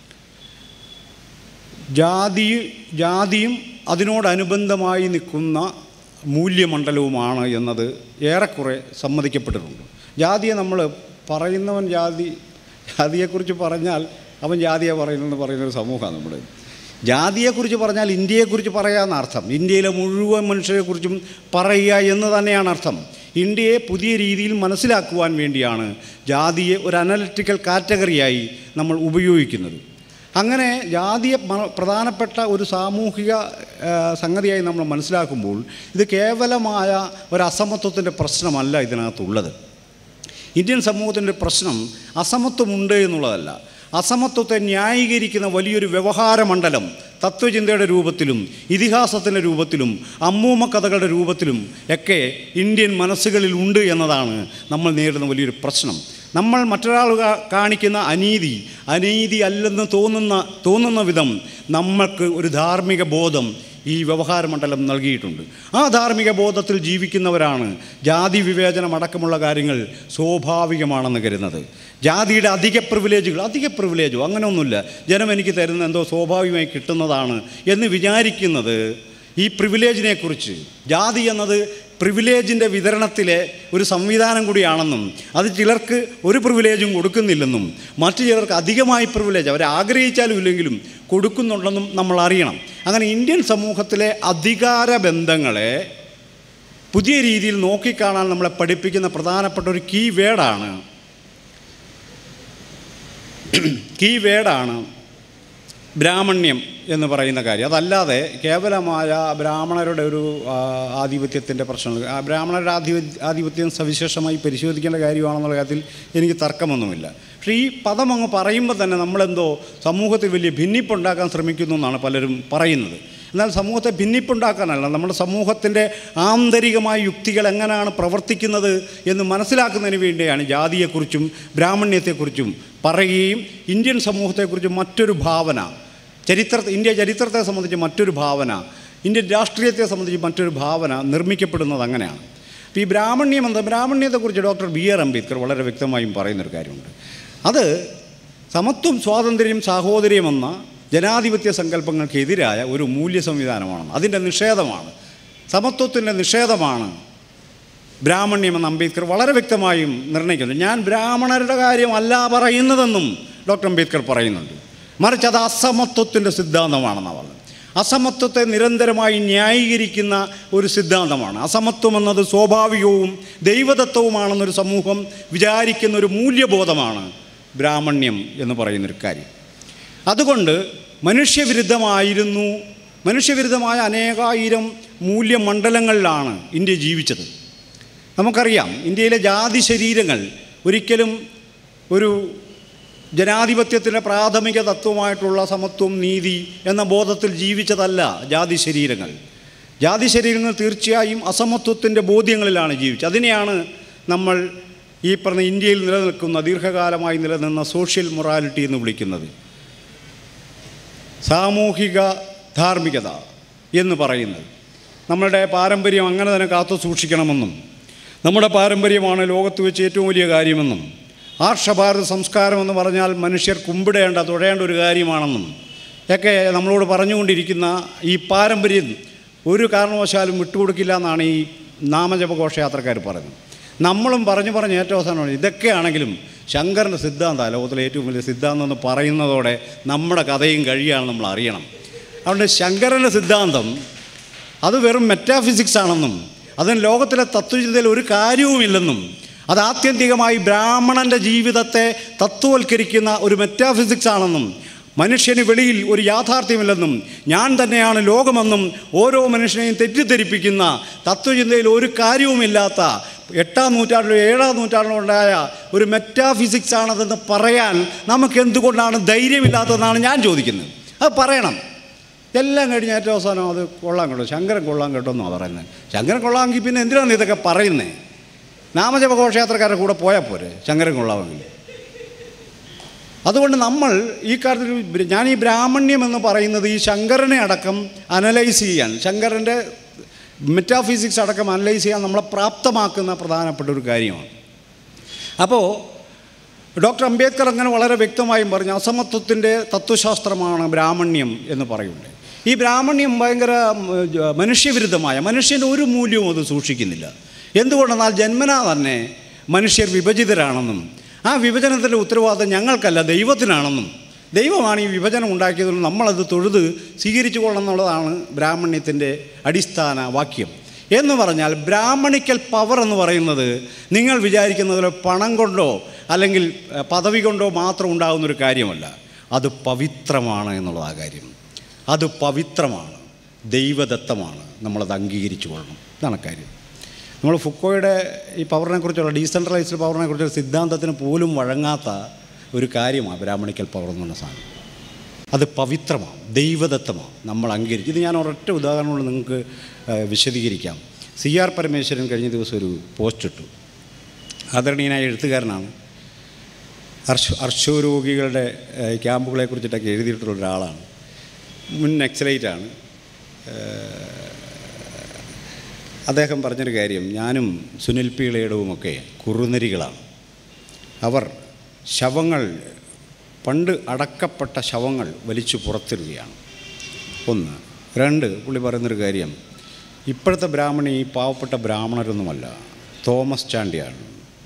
ജാതി ജാതിയും അതിനോടനുബന്ധമായി നിൽക്കുന്ന മൂല്യമണ്ഡലവുമാണ് എന്നത് ഏറെക്കുറെ സമ്മതിക്കപ്പെട്ടിട്ടുണ്ട് ജാതിയെ നമ്മൾ പറയുന്നവൻ ജാതി ജാതിയെക്കുറിച്ച് പറഞ്ഞാൽ അവൻ ജാതിയെ പറയുന്നെന്ന് പറയുന്നൊരു സമൂഹമാണ് നമ്മുടെ ജാതിയെക്കുറിച്ച് പറഞ്ഞാൽ ഇന്ത്യയെക്കുറിച്ച് പറയാമെന്ന അർത്ഥം ഇന്ത്യയിലെ മുഴുവൻ മനുഷ്യരെക്കുറിച്ചും പറയുക എന്ന് തന്നെയാണ് അർത്ഥം ഇന്ത്യയെ പുതിയ രീതിയിൽ മനസ്സിലാക്കുവാൻ വേണ്ടിയാണ് ജാതിയെ ഒരു അനലിറ്റിക്കൽ കാറ്റഗറിയായി നമ്മൾ ഉപയോഗിക്കുന്നത് അങ്ങനെ ജാതിയെ മ- പ്രധാനപ്പെട്ട ഒരു സാമൂഹിക ആ, സംഗതിയായി നമ്മൾ മനസ്സിലാക്കുമ്പോൾ ഇത് കേവലമായ ഒരു അസമത്വത്തിൻ്റെ പ്രശ്നമല്ല ഇതിനകത്തുള്ളത് ഇന്ത്യൻ സമൂഹത്തിൻ്റെ പ്രശ്നം അസമത്വമുണ്ട് എന്നുള്ളതല്ല അസമത്വത്തെ ന്യായീകരിക്കുന്ന വലിയൊരു വ്യവഹാര മണ്ഡലം തത്വചിന്തയുടെ രൂപത്തിലും ഇതിഹാസത്തിൻ്റെ രൂപത്തിലും അമ്മൂമ്മ കഥകളുടെ രൂപത്തിലും ഒക്കെ ഇന്ത്യൻ മനസ്സുകളിൽ ഉണ്ട് എന്നതാണ് നമ്മൾ നേരിടുന്ന വലിയൊരു പ്രശ്നം നമ്മൾ മറ്റൊരാൾ കാ- കാണിക്കുന്ന അനീതി അനീതി അല്ലെന്ന് തോന്നുന്ന തോന്നുന്ന വിധം നമ്മൾക്ക് ഒരു ധാർമ്മിക ബോധം ഈ വ്യവഹാര മണ്ഡലം നൽകിയിട്ടുണ്ട് ആ ധാർമ്മിക ബോധത്തിൽ ജീവിക്കുന്നവരാണ് ജാതി വിവേചനം അടക്കമുള്ള കാര്യങ്ങൾ സ്വാഭാവികമാണെന്ന് കരുതുന്നത് ജാതിയുടെ അധിക പ്രിവിലേജുകൾ അധിക പ്രിവിലേജോ അങ്ങനെയൊന്നുമില്ല ജനം എനിക്ക് തരുന്ന എന്തോ സ്വാഭാവികമായി കിട്ടുന്നതാണ് എന്ന് വിചാരിക്കുന്നത് ഈ പ്രിവിലേജിനെക്കുറിച്ച് ജാതി എന്നത് പ്രിവിലേജിൻ്റെ വിതരണത്തിലെ ഒരു സംവിധാനം കൂടിയാണെന്നും അത് ചിലർക്ക് ഒരു പ്രിവിലേജും കൊടുക്കുന്നില്ലെന്നും മറ്റു ചിലർക്ക് അധികമായി പ്രിവിലേജ് അവർ ആഗ്രഹിച്ചാലും ഇല്ലെങ്കിലും കൊടുക്കുന്നുണ്ടെന്നും നമ്മൾ അറിയണം അങ്ങനെ ഇന്ത്യൻ സമൂഹത്തിലെ അധികാര ബന്ധങ്ങളെ പുതിയ രീതിയിൽ നോക്കിക്കാണാൻ നമ്മളെ പഠിപ്പിക്കുന്ന പ്രധാനപ്പെട്ട ഒരു കീ വേഡാണ് കീ വേഡാണ് ബ്രാഹ്മണ്യം എന്ന് പറയുന്ന കാര്യം അതല്ലാതെ കേവലമായ ബ്രാഹ്മണരുടെ ഒരു ആ, ആധിപത്യത്തിൻ്റെ പ്രശ്നങ്ങൾ ആ ബ്രാഹ്മണരുടെ ആധിപത്യ ആധിപത്യം സവിശേഷമായി പരിശോധിക്കേണ്ട കാര്യമാണെന്നുള്ള കാര്യത്തിൽ എനിക്ക് തർക്കമൊന്നുമില്ല പക്ഷേ ഈ പദം അങ്ങ് പറയുമ്പോൾ തന്നെ നമ്മളെന്തോ സമൂഹത്തിൽ വലിയ ഭിന്നിപ്പുണ്ടാക്കാൻ ശ്രമിക്കുന്നു എന്നാണ് പലരും പറയുന്നത് എന്നാൽ സമൂഹത്തെ ഭിന്നിപ്പുണ്ടാക്കാനല്ല നമ്മുടെ സമൂഹത്തിൻ്റെ ആന്തരികമായ യുക്തികൾ എങ്ങനെയാണ് പ്രവർത്തിക്കുന്നത് എന്ന് മനസ്സിലാക്കുന്നതിന് വേണ്ടിയാണ് ജാതിയെക്കുറിച്ചും ബ്രാഹ്മണ്യത്തെക്കുറിച്ചും പറയുകയും ഇന്ത്യൻ സമൂഹത്തെക്കുറിച്ച് മറ്റൊരു ഭാവന ചരിത്ര ഇന്ത്യ ചരിത്രത്തെ സംബന്ധിച്ച് മറ്റൊരു ഭാവന ഇന്ത്യൻ രാഷ്ട്രീയത്തെ സംബന്ധിച്ച് മറ്റൊരു ഭാവന നിർമ്മിക്കപ്പെടുന്നത് അങ്ങനെയാണ് അപ്പോൾ ഈ ബ്രാഹ്മണ്യം എന്താ ബ്രാഹ്മണ്യത്തെക്കുറിച്ച് ഡോക്ടർ ബി ആർ അംബേദ്കർ വളരെ വ്യക്തമായും പറയുന്നൊരു കാര്യമുണ്ട് അത് സമത്വം സ്വാതന്ത്ര്യം സാഹോദര്യം എന്ന ജനാധിപത്യ സങ്കല്പങ്ങൾക്കെതിരായ ഒരു മൂല്യ സംവിധാനമാണ് അതിൻ്റെ നിഷേധമാണ് സമത്വത്തിൻ്റെ നിഷേധമാണ് ബ്രാഹ്മണ്യമെന്ന് അംബേദ്കർ വളരെ വ്യക്തമായും നിർണ്ണയിക്കുന്നു ഞാൻ ബ്രാഹ്മണരുടെ കാര്യമല്ല പറയുന്നതെന്നും ഡോക്ടർ അംബേദ്കർ പറയുന്നുണ്ട് മറിച്ച് അത് അസമത്വത്തിൻ്റെ സിദ്ധാന്തമാണെന്നാണ് പറഞ്ഞത് അസമത്വത്തെ നിരന്തരമായി ന്യായീകരിക്കുന്ന ഒരു സിദ്ധാന്തമാണ് അസമത്വം എന്നത് സ്വാഭാവികവും ദൈവതത്വവുമാണെന്നൊരു സമൂഹം വിചാരിക്കുന്ന ഒരു മൂല്യബോധമാണ് ബ്രാഹ്മണ്യം എന്ന് പറയുന്നൊരു കാര്യം അതുകൊണ്ട് മനുഷ്യവിരുദ്ധമായിരുന്നു മനുഷ്യവിരുദ്ധമായ അനേകായിരം മൂല്യമണ്ഡലങ്ങളിലാണ് ഇന്ത്യ ജീവിച്ചത് നമുക്കറിയാം ഇന്ത്യയിലെ ജാതി ശരീരങ്ങൾ ഒരിക്കലും ഒരു ജനാധിപത്യത്തിൻ്റെ പ്രാഥമിക തത്വമായിട്ടുള്ള സമത്വം നീതി എന്ന ബോധത്തിൽ ജീവിച്ചതല്ല ജാതി ശരീരങ്ങൾ ജാതി ശരീരങ്ങൾ തീർച്ചയായും അസമത്വത്തിൻ്റെ ബോധ്യങ്ങളിലാണ് ജീവിച്ചത് അതിനെയാണ് നമ്മൾ ഈ പറഞ്ഞ ഇന്ത്യയിൽ നിലനിൽക്കുന്ന ദീർഘകാലമായി നിലനിന്ന സോഷ്യൽ മൊറാലിറ്റി എന്ന് വിളിക്കുന്നത് സാമൂഹിക ധാർമ്മികത എന്ന് പറയുന്നത് നമ്മളുടെ പാരമ്പര്യം അങ്ങനെ തന്നെ കാത്തു സൂക്ഷിക്കണമെന്നും നമ്മുടെ പാരമ്പര്യമാണ് ലോകത്ത് വെച്ച് ഏറ്റവും വലിയ കാര്യമെന്നും ആർഷഭാരത സംസ്കാരം എന്ന് പറഞ്ഞാൽ മനുഷ്യർ കുമ്പിടേണ്ട തൊഴേണ്ട ഒരു കാര്യമാണെന്നും ഒക്കെ നമ്മളോട് പറഞ്ഞുകൊണ്ടിരിക്കുന്ന ഈ പാരമ്പര്യം ഒരു കാരണവശാലും വിട്ടുകൊടുക്കില്ല എന്നാണ് ഈ നാമജപ ഘോഷയാത്രക്കാർ പറയുന്നത് നമ്മളും പറഞ്ഞു പറഞ്ഞ് ഏറ്റവും അവസാനം ഇതൊക്കെയാണെങ്കിലും ശങ്കരൻ്റെ സിദ്ധാന്തം ലോകത്തിലെ ഏറ്റവും വലിയ സിദ്ധാന്തം എന്ന് പറയുന്നതോടെ നമ്മുടെ കഥയും കഴിയുകയാണെന്ന് നമ്മൾ അറിയണം അതുകൊണ്ട് ശങ്കരൻ്റെ സിദ്ധാന്തം അത് വെറും മെറ്റാഫിസിക്സ് ആണെന്നും അതിന് ലോകത്തിലെ തത്വചിന്തയിൽ ഒരു കാര്യവുമില്ലെന്നും അത് ആത്യന്തികമായി ബ്രാഹ്മണൻ്റെ ജീവിതത്തെ തത്വവൽക്കരിക്കുന്ന ഒരു മെറ്റാഫിസിക്സ് ആണെന്നും മനുഷ്യന് വെളിയിൽ ഒരു യാഥാർത്ഥ്യമില്ലെന്നും ഞാൻ തന്നെയാണ് ലോകമെന്നും ഓരോ മനുഷ്യനെയും തെറ്റിദ്ധരിപ്പിക്കുന്ന തത്വചിന്തയിൽ ഒരു കാര്യവുമില്ലാത്ത എട്ടാം നൂറ്റാണ്ടിലോ ഏഴാം നൂറ്റാണ്ടിലോ ഉണ്ടായ ഒരു മെറ്റാഫിസിക്സ് ആണതെന്ന് പറയാൻ നമുക്ക് എന്തുകൊണ്ടാണ് ധൈര്യമില്ലാത്തതെന്നാണ് ഞാൻ ചോദിക്കുന്നത് അത് പറയണം എല്ലാം കഴിഞ്ഞ് ഏറ്റവും അവസാനം അത് കൊള്ളാൻ കേട്ടോ ശങ്കരൻ കൊള്ളാൻ കേട്ടോ എന്നാണ് പറയുന്നത് ശങ്കരൻ കൊള്ളാമെങ്കിൽ പിന്നെ എന്തിനാണ് ഇതൊക്കെ പറയുന്നത് നാമജപ ഘോഷയാത്രക്കാരുടെ കൂടെ പോയാൽ പോരെ ശങ്കരൻ കൊള്ളാമെങ്കിൽ അതുകൊണ്ട് നമ്മൾ ഈ കാര്യത്തിൽ ബ്ര- ഞാൻ ഈ ബ്രാഹ്മണ്യം എന്ന് പറയുന്നത് ഈ ശങ്കരനെ അടക്കം അനലൈസ് ചെയ്യാൻ ശങ്കരൻ്റെ മെറ്റാഫിസിക്സ് അടക്കം അനലൈസ് ചെയ്യാൻ നമ്മളെ പ്രാപ്തമാക്കുന്ന പ്രധാനപ്പെട്ട ഒരു കാര്യമാണ് അപ്പോൾ ഡോക്ടർ അംബേദ്കർ അങ്ങനെ വളരെ വ്യക്തമായും പറഞ്ഞു അസമത്വത്തിൻ്റെ തത്വശാസ്ത്രമാണ് ബ്രാഹ്മണ്യം എന്ന് പറയുന്നുണ്ട് ഈ ബ്രാഹ്മണ്യം ഭയങ്കര ഉം, ജ- മനുഷ്യവിരുദ്ധമായ മനുഷ്യൻ്റെ ഒരു മൂല്യവും അത് സൂക്ഷിക്കുന്നില്ല എന്തുകൊണ്ടെന്നാൽ ജന്മനാ തന്നെ മനുഷ്യർ വിഭജിതരാണെന്നും ആ വിഭജനത്തിൻ്റെ ഉത്തരവാദിത്തം ഞങ്ങൾക്കല്ല ദൈവത്തിനാണെന്നും ദൈവമാണ് ഈ വിഭജനം ഉണ്ടാക്കിയതെന്നും നമ്മളത് തൊഴുത് സ്വീകരിച്ചു കൊള്ളണം എന്നുള്ളതാണ് ബ്രാഹ്മണ്യത്തിൻ്റെ അടിസ്ഥാന വാക്യം എന്ന് പറഞ്ഞാൽ ബ്രാഹ്മണിക്കൽ പവർ എന്ന് പറയുന്നത് നിങ്ങൾ വിചാരിക്കുന്നത് പോലെ പണം കൊണ്ടോ അല്ലെങ്കിൽ ഏഹ്, പദവി കൊണ്ടോ മാത്രം ഉണ്ടാകുന്നൊരു കാര്യമല്ല അത് പവിത്രമാണ് എന്നുള്ളതാ കാര്യം അത് പവിത്രമാണ് ദൈവദത്തമാണ് നമ്മളത് അംഗീകരിച്ചു കൊള്ളണം ഇതാണ് കാര്യം നമ്മൾ ഫുക്കോയുടെ ഈ പവറിനെ കുറിച്ചുള്ള ഡീസെൻട്രലൈസ്ഡ് പവറിനെ കുറിച്ചുള്ള സിദ്ധാന്തത്തിന് പോലും വഴങ്ങാത്ത ഒരു കാര്യമാണ് ബ്രാഹ്മണിക്കൽ പവർ എന്ന് പറഞ്ഞ സാധനം അത് പവിത്രമാണ് ദൈവദത്തമാണ് നമ്മൾ അംഗീകരിക്കും ഇത് ഞാൻ ഒരൊറ്റ ഉദാഹരണം കൊണ്ട് നിങ്ങൾക്ക് ഏഹ്, വിശദീകരിക്കാം സി ആർ പരമേശ്വരൻ കഴിഞ്ഞ ദിവസം ഒരു പോസ്റ്റ് ഇട്ടു ആദരണീയനായ എഴുത്തുകാരനാണ് അർശ അർശോരോഗികളുടെ ഏഹ്, ക്യാമ്പുകളെ കുറിച്ചിട്ടൊക്കെ എഴുതിയിട്ടുള്ള ഒരാളാണ് മുൻ നക്സലൈറ്റാണ് അദ്ദേഹം പറഞ്ഞൊരു കാര്യം ഞാനും സുനിൽ പി ഇളയിടവുമൊക്കെ കുറുനരികളാണ് അവർ ശവങ്ങൾ പണ്ട് അടക്കപ്പെട്ട ശവങ്ങൾ വലിച്ചു പുറത്തിടുകയാണ് ഒന്ന് രണ്ട് പുള്ളി പറയുന്നൊരു കാര്യം ഇപ്പോഴത്തെ ബ്രാഹ്മണി ഈ പാവപ്പെട്ട ബ്രാഹ്മണരൊന്നുമല്ല തോമസ് ചാണ്ടിയാണ്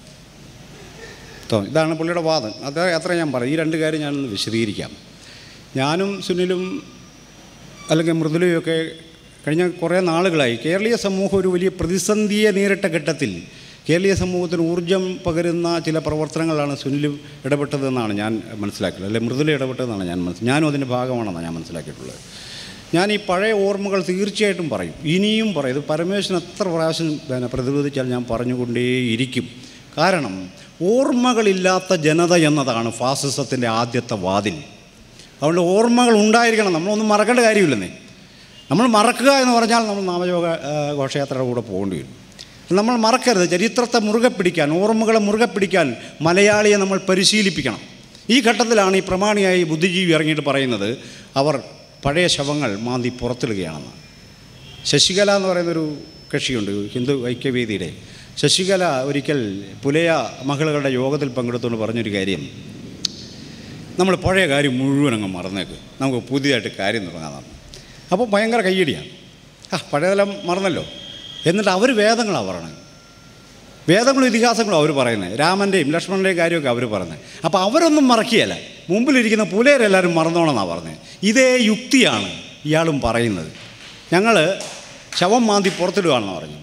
തോ- ഇതാണ് പുള്ളിയുടെ വാദം അത് അത്ര ഞാൻ പറയും ഈ രണ്ട് കാര്യം ഞാനൊന്ന് വിശദീകരിക്കാം ഞാനും സുനിലും അല്ലെങ്കിൽ മൃദുലയൊക്കെ കഴിഞ്ഞ കുറേ നാളുകളായി കേരളീയ സമൂഹം ഒരു വലിയ പ്രതിസന്ധിയെ നേരിട്ട ഘട്ടത്തിൽ കേരളീയ സമൂഹത്തിന് ഊർജം പകരുന്ന ചില പ്രവർത്തനങ്ങളാണ് സുനിലും ഇടപെട്ടതെന്നാണ് ഞാൻ മനസ്സിലാക്കിയത് അല്ലെങ്കിൽ മൃദുല ഇടപെട്ടതെന്നാണ് ഞാൻ മനസ്സിൽ ഞാനും അതിൻ്റെ ഭാഗമാണെന്നാണ് ഞാൻ മനസ്സിലാക്കിയിട്ടുള്ളത് ഞാൻ ഈ പഴയ ഓർമ്മകൾ തീർച്ചയായിട്ടും പറയും ഇനിയും പറയും ഇത് പരമേശ്വരൻ എത്ര പ്രാവശ്യം പിന്നെ പ്രതിരോധിച്ചാൽ ഞാൻ പറഞ്ഞുകൊണ്ടേയിരിക്കും കാരണം ഓർമ്മകളില്ലാത്ത ജനത എന്നതാണ് ഫാസിസത്തിൻ്റെ ആദ്യത്തെ വാതിൽ അതുകൊണ്ട് ഓർമ്മകൾ ഉണ്ടായിരിക്കണം നമ്മളൊന്നും മറക്കേണ്ട കാര്യമില്ലെന്നേ നമ്മൾ മറക്കുക എന്ന് പറഞ്ഞാൽ നമ്മൾ നാമയോഗ ആ, ഘോഷയാത്രയുടെ കൂടെ പോകേണ്ടി വരും നമ്മൾ മറക്കരുത് ചരിത്രത്തെ മുറുകെ പിടിക്കാൻ ഓർമ്മകളെ മുറുകെ പിടിക്കാൻ മലയാളിയെ നമ്മൾ പരിശീലിപ്പിക്കണം ഈ ഘട്ടത്തിലാണ് ഈ പ്രമാണിയായി ബുദ്ധിജീവി ഇറങ്ങിയിട്ട് പറയുന്നത് അവർ പഴയ ശവങ്ങൾ മാന്തി പുറത്തിടുകയാണെന്ന് ശശികല എന്ന് പറയുന്നൊരു കക്ഷിയുണ്ട് ഹിന്ദു ഐക്യവേദിയുടെ ശശികല ഒരിക്കൽ പുലയ മഹിളകളുടെ യോഗത്തിൽ പങ്കെടുത്തുകൊണ്ട് പറഞ്ഞൊരു കാര്യം നമ്മൾ പഴയ കാര്യം മുഴുവൻ അങ്ങ് മറന്നേക്ക് നമുക്ക് പുതിയതായിട്ട് കാര്യം തുടങ്ങാം അപ്പോൾ ഭയങ്കര കയ്യടിയാണ് ആ പഴയതെല്ലാം മറന്നല്ലോ എന്നിട്ട് അവർ വേദങ്ങളാണ് പറയണത് വേദങ്ങളും ഇതിഹാസങ്ങളും അവർ പറയുന്നത് രാമൻ്റെയും ലക്ഷ്മണൻ്റെയും കാര്യമൊക്കെ അവർ പറയുന്നത് അപ്പോൾ അവരൊന്നും മറക്കിയല്ല മുമ്പിലിരിക്കുന്ന പുലയരെല്ലാവരും മറന്നോണമെന്നാണ് പറഞ്ഞത് ഇതേ യുക്തിയാണ് ഇയാളും പറയുന്നത് ഞങ്ങൾ ശവം മാന്തി പുറത്തിടുകയാണെന്ന് പറഞ്ഞു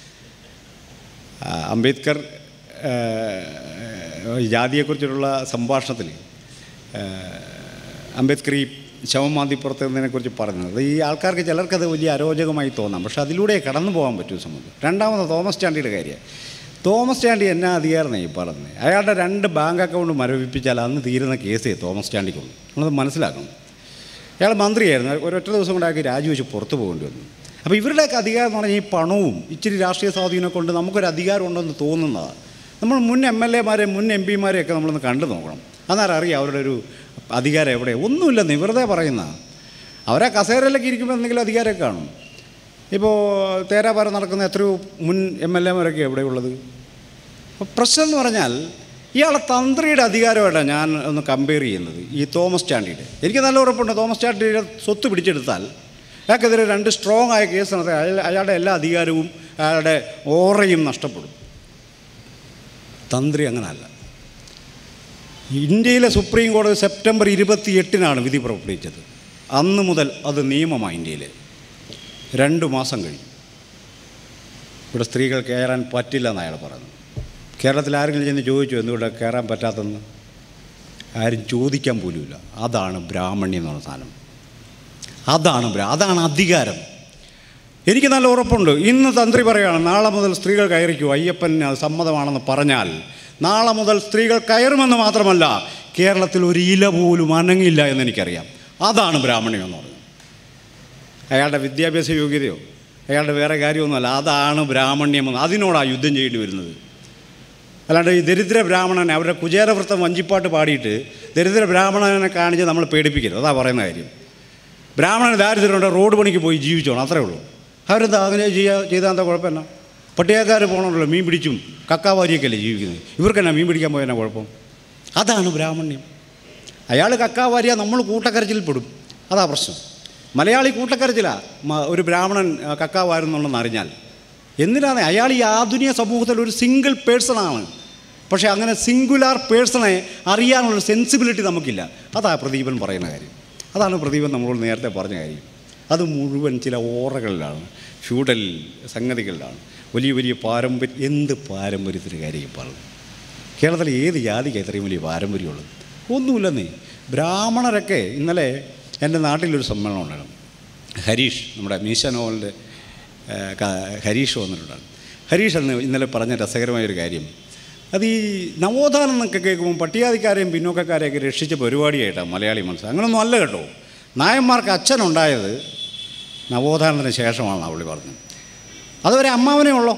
ആ, അംബേദ്കർ ആ, ഈ ജാതിയെക്കുറിച്ചുള്ള സംഭാഷണത്തിൽ ആ, അംബേദ്കർ ഈ ശവം മാന്തി പുറത്തിടുന്നതിനെക്കുറിച്ച് പറഞ്ഞത് ഈ ആൾക്കാർക്ക് ചിലർക്കത് വലിയ അരോചകമായി തോന്നാം പക്ഷെ അതിലൂടെ കടന്നു പോകാൻ പറ്റും സംബന്ധിച്ച് രണ്ടാമത് തോമസ് ചാണ്ടിയുടെ കാര്യം തോമസ് ചാണ്ടി എന്നാ അധികാരമാണ് ഈ പറഞ്ഞത് അയാളുടെ രണ്ട് ബാങ്ക് അക്കൗണ്ട് മരവിപ്പിച്ചാൽ അന്ന് തീരുന്ന കേസേ തോമസ് ചാണ്ടിക്കുള്ളൂ നമ്മളത് മനസ്സിലാക്കണം അയാൾ മന്ത്രിയായിരുന്നു ഒരൊറ്റ ദിവസം കൊണ്ടാക്കി രാജിവെച്ച് പുറത്തു പോകേണ്ടി വന്നു അപ്പോൾ ഇവരുടെയൊക്കെ അധികാരം എന്ന് പറഞ്ഞാൽ ഈ പണവും ഇച്ചിരി രാഷ്ട്രീയ സ്വാധീനം കൊണ്ട് നമുക്കൊരു അധികാരം ഉണ്ടെന്ന് തോന്നുന്നതാണ് നമ്മൾ മുൻ എം എൽ എമാരെ മുൻ എം പിമാരെയൊക്കെ നമ്മളൊന്ന് കണ്ടു നോക്കണം അന്നേരം അറിയാം അവരുടെ ഒരു അധികാരം എവിടെ ഒന്നുമില്ലെന്ന് വെറുതെ പറയുന്ന അവരെ കസേരയിലൊക്കെ ഇരിക്കുമ്പോൾ എന്തെങ്കിലും അധികാരമൊക്കെ കാണും ഇപ്പോൾ തേരാപാരം നടക്കുന്ന എത്രയോ മുൻ എം എൽ എമാരൊക്കെ എവിടെയുള്ളത് അപ്പോൾ പ്രശ്നം എന്ന് പറഞ്ഞാൽ ഇയാളെ തന്ത്രിയുടെ അധികാരമായിട്ടാണ് ഞാൻ ഒന്ന് കമ്പയർ ചെയ്യുന്നത് ഈ തോമസ് ചാണ്ടിയുടെ എനിക്ക് നല്ല ഉറപ്പുണ്ട് തോമസ് ചാണ്ടിയുടെ സ്വത്ത് പിടിച്ചെടുത്താൽ അയാൾക്കെതിരെ രണ്ട് സ്ട്രോങ് ആയ കേസ് നടത്തി അയാൾ അയാളുടെ എല്ലാ അധികാരവും അയാളുടെ ഓറയും നഷ്ടപ്പെടും തന്ത്രി അങ്ങനല്ല ഇന്ത്യയിലെ സുപ്രീം കോടതി സെപ്റ്റംബർ ഇരുപത്തി എട്ടിനാണ് വിധി പുറപ്പെടുവിച്ചത് അന്ന് മുതൽ അത് നിയമമാണ് ഇന്ത്യയിൽ രണ്ട് മാസം കഴിഞ്ഞു ഇവിടെ സ്ത്രീകൾ കയറാൻ പറ്റില്ല എന്ന് അയാൾ പറഞ്ഞു കേരളത്തിൽ ആരെങ്കിലും ചെന്ന് ചോദിച്ചു എന്തുകൊണ്ട് കയറാൻ പറ്റാത്തെന്ന് ആരും ചോദിക്കാൻ പോലുമില്ല അതാണ് ബ്രാഹ്മണ്യം എന്ന് പറഞ്ഞ സാധനം അതാണ് ബ്രാ അതാണ് അധികാരം എനിക്ക് നല്ല ഉറപ്പുണ്ട് ഇന്ന് തന്ത്രി പറയുകയാണ് നാളെ മുതൽ സ്ത്രീകൾ കയറിക്കൂ അയ്യപ്പൻ അത് സമ്മതമാണെന്ന് പറഞ്ഞാൽ നാളെ മുതൽ സ്ത്രീകൾ കയറുമെന്ന് മാത്രമല്ല കേരളത്തിൽ ഒരു ഇല പോലും അനങ്ങില്ല എന്ന് എനിക്കറിയാം അതാണ് ബ്രാഹ്മണ്യം എന്ന് പറയുന്നത് അയാളുടെ വിദ്യാഭ്യാസ യോഗ്യതയോ അയാളുടെ വേറെ കാര്യമൊന്നുമല്ല അതാണ് ബ്രാഹ്മണ്യം എന്ന് അതിനോടാണ് യുദ്ധം ചെയ്യേണ്ടി വരുന്നത് അല്ലാണ്ട് ഈ ദരിദ്ര ബ്രാഹ്മണനെ അവരുടെ കുചേരവൃത്തം വഞ്ചിപ്പാട്ട് പാടിയിട്ട് ദരിദ്ര ബ്രാഹ്മണനെ കാണിച്ച് നമ്മൾ പേടിപ്പിക്കരുത് അതാ പറയുന്ന കാര്യം ബ്രാഹ്മണൻ ദാരിദ്ര്യമുണ്ട് റോഡ് പണിക്ക് പോയി ജീവിച്ചോണം അത്രേ ഉള്ളൂ അവരെന്താ അങ്ങനെ ചെയ്യുക ചെയ്താൽ എന്താ കുഴപ്പമെന്നാ പട്ടികക്കാർ പോകണമല്ലോ മീൻ പിടിച്ചും കക്കാവാരിയൊക്കെയല്ലേ ജീവിക്കുന്നത് ഇവർക്കെന്നാ മീൻ പിടിക്കാൻ പോയെന്നാ കുഴപ്പം അതാണ് ബ്രാഹ്മണ്യം അയാൾ കക്കാവാരിയ നമ്മൾ കൂട്ടക്കരച്ചിൽ പെടും അതാ പ്രശ്നം മലയാളി കൂട്ടക്കരച്ചിലാ മ- ഒരു ബ്രാഹ്മണൻ ആ, കക്കാവാരുന്നുണ്ടെന്ന് അറിഞ്ഞാൽ എന്തിനാണ് അയാൾ ഈ ആധുനിക സമൂഹത്തിൽ ഒരു സിംഗിൾ പേഴ്സണാണ് പക്ഷേ അങ്ങനെ സിംഗുലാർ പേഴ്സണെ അറിയാനുള്ള സെൻസിബിലിറ്റി നമുക്കില്ല അതാ പ്രദീപൻ പറയുന്ന കാര്യം അതാണ് പ്രദീപൻ നമ്മളോട് നേരത്തെ പറഞ്ഞ കാര്യം അത് മുഴുവൻ ചില ഓറകളിലാണ് ഫ്യൂഡൽ സംഗതികളിലാണ് വലിയ വലിയ പാരമ്പര്യം എന്ത് പാരമ്പര്യത്തിൻ്റെ കാര്യം പറഞ്ഞു കേരളത്തിലെ ഏത് ജാതിക്ക് ഇത്രയും വലിയ പാരമ്പര്യമുള്ളത് ഒന്നുമില്ലെന്നേ ബ്രാഹ്മണരൊക്കെ ഇന്നലെ എൻ്റെ നാട്ടിലൊരു സമ്മേളനം ഉണ്ടായിരുന്നു ഹരീഷ് നമ്മുടെ മീശ നോവലിൻ്റെ ആ, ക- ഹരീഷ് വന്നിട്ടുണ്ടായിരുന്നു ഹരീഷ് അന്ന് ഇന്നലെ പറഞ്ഞ രസകരമായൊരു കാര്യം അത് ഈ നവോത്ഥാനം എന്നൊക്കെ കേൾക്കുമ്പോൾ പട്ടികാതിക്കാരെയും പിന്നോക്കക്കാരെയൊക്കെ രക്ഷിച്ച പരിപാടിയായിട്ടാണ് മലയാളി മനസ്സ് അങ്ങനൊന്നും അല്ല കേട്ടോ നായന്മാർക്ക് അച്ഛനുണ്ടായത് നവോത്ഥാനത്തിന് ശേഷമാണ് അവളി പറഞ്ഞത് അതുവരെ അമ്മാവനേ ഉള്ളോ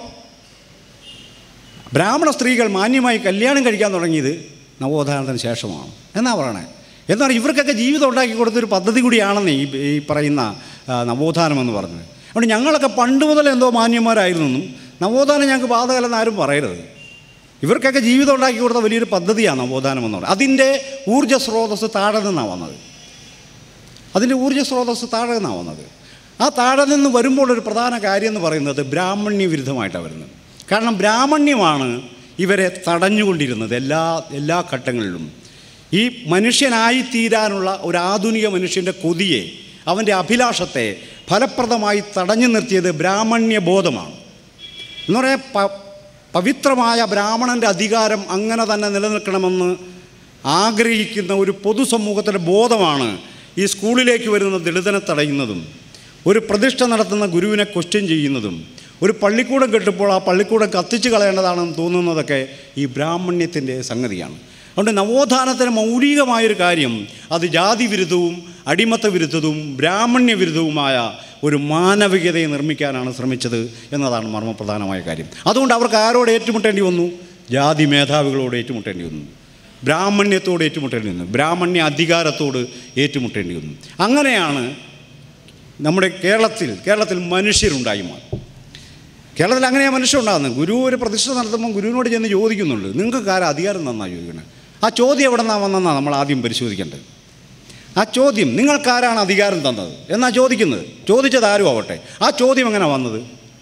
ബ്രാഹ്മണ സ്ത്രീകൾ മാന്യമായി കല്യാണം കഴിക്കാൻ തുടങ്ങിയത് നവോത്ഥാനത്തിന് ശേഷമാണ് എന്നാ പറയണേ എന്നാൽ ഇവർക്കൊക്കെ ജീവിതം ഉണ്ടാക്കി കൊടുത്തൊരു പദ്ധതി കൂടിയാണെന്ന് ഈ ഈ പറയുന്ന ആ, നവോത്ഥാനം എന്ന് പറഞ്ഞത് അതുകൊണ്ട് ഞങ്ങളൊക്കെ പണ്ട് മുതൽ എന്തോ മാന്യന്മാരായിരുന്നെന്നും നവോത്ഥാനം ഞങ്ങൾക്ക് ബാധകല്ലെന്ന് ആരും പറയരുത് ഇവർക്കൊക്കെ ജീവിതം ഉണ്ടാക്കി കൊടുത്ത വലിയൊരു പദ്ധതിയാണ് നവോത്ഥാനം എന്ന് പറയുന്നത് അതിൻ്റെ ഊർജ്ജ സ്രോതസ്സ് താഴെ നിന്നാണ് വന്നത് അതിൻ്റെ ഊർജ്ജ സ്രോതസ്സ് താഴെ നിന്നാണ് വന്നത് ആ താഴെ നിന്ന് വരുമ്പോൾ ഒരു പ്രധാന കാര്യം എന്ന് പറയുന്നത് ബ്രാഹ്മണ്യ വിരുദ്ധമായിട്ടാണ് വരുന്നത് കാരണം ബ്രാഹ്മണ്യമാണ് ഇവരെ തടഞ്ഞുകൊണ്ടിരുന്നത് എല്ലാ എല്ലാ ഘട്ടങ്ങളിലും ഈ മനുഷ്യനായി തീരാനുള്ള ഒരു ആധുനിക മനുഷ്യൻ്റെ കൊതിയെ അവൻ്റെ അഭിലാഷത്തെ ഫലപ്രദമായി തടഞ്ഞു നിർത്തിയത് ബ്രാഹ്മണ്യ ബോധമാണ് എന്ന് പറയാൻ പ പവിത്രമായ ബ്രാഹ്മണൻ്റെ അധികാരം അങ്ങനെ തന്നെ നിലനിൽക്കണമെന്ന് ആഗ്രഹിക്കുന്ന ഒരു പൊതുസമൂഹത്തിൻ്റെ ബോധമാണ് ഈ സ്കൂളിലേക്ക് വരുന്ന ദളിതനെ തടയുന്നതും ഒരു പ്രതിഷ്ഠ നടത്തുന്ന ഗുരുവിനെ ക്വസ്റ്റ്യൻ ചെയ്യുന്നതും ഒരു പള്ളിക്കൂടം കെട്ടുമ്പോൾ ആ പള്ളിക്കൂടം കത്തിച്ച് കളയേണ്ടതാണെന്ന് തോന്നുന്നതൊക്കെ ഈ ബ്രാഹ്മണ്യത്തിൻ്റെ സംഗതിയാണ് അതുകൊണ്ട് നവോത്ഥാനത്തിന് മൗലികമായൊരു കാര്യം അത് ജാതി വിരുദ്ധവും അടിമത്ത വിരുദ്ധവും ബ്രാഹ്മണ്യ വിരുദ്ധവുമായ ഒരു മാനവികതയെ നിർമ്മിക്കാനാണ് ശ്രമിച്ചത് എന്നതാണ് മർമ്മപ്രധാനമായ കാര്യം അതുകൊണ്ട് അവർക്ക് ആരോട് ഏറ്റുമുട്ടേണ്ടി വന്നു ജാതി മേധാവികളോട് ഏറ്റുമുട്ടേണ്ടി വന്നു ബ്രാഹ്മണ്യത്തോട് ഏറ്റുമുട്ടേണ്ടി വന്നു ബ്രാഹ്മണ്യ അധികാരത്തോട് ഏറ്റുമുട്ടേണ്ടി വന്നു അങ്ങനെയാണ് നമ്മുടെ കേരളത്തിൽ കേരളത്തിൽ മനുഷ്യരുണ്ടായി മാറി കേരളത്തിൽ അങ്ങനെയാണ് മനുഷ്യരുണ്ടാകുന്നത് ഗുരു ഒരു പ്രതിഷ്ഠ നടത്തുമ്പോൾ ഗുരുവിനോട് ചെന്ന് ചോദിക്കുന്നുണ്ട് നിങ്ങൾക്ക് ആരാ അധികാരം തന്നാ ചോദിക്കണേ ആ ചോദ്യം എവിടെ നിന്നാണ് വന്നെന്നാണ് നമ്മൾ ആദ്യം പരിശോധിക്കേണ്ടത് ആ ചോദ്യം നിങ്ങൾക്കാരാണ് അധികാരം തന്നത് എന്നാ ചോദിക്കുന്നത് ചോദിച്ചത് ആരും ആവട്ടെ ആ ചോദ്യം എങ്ങനെ വന്നത്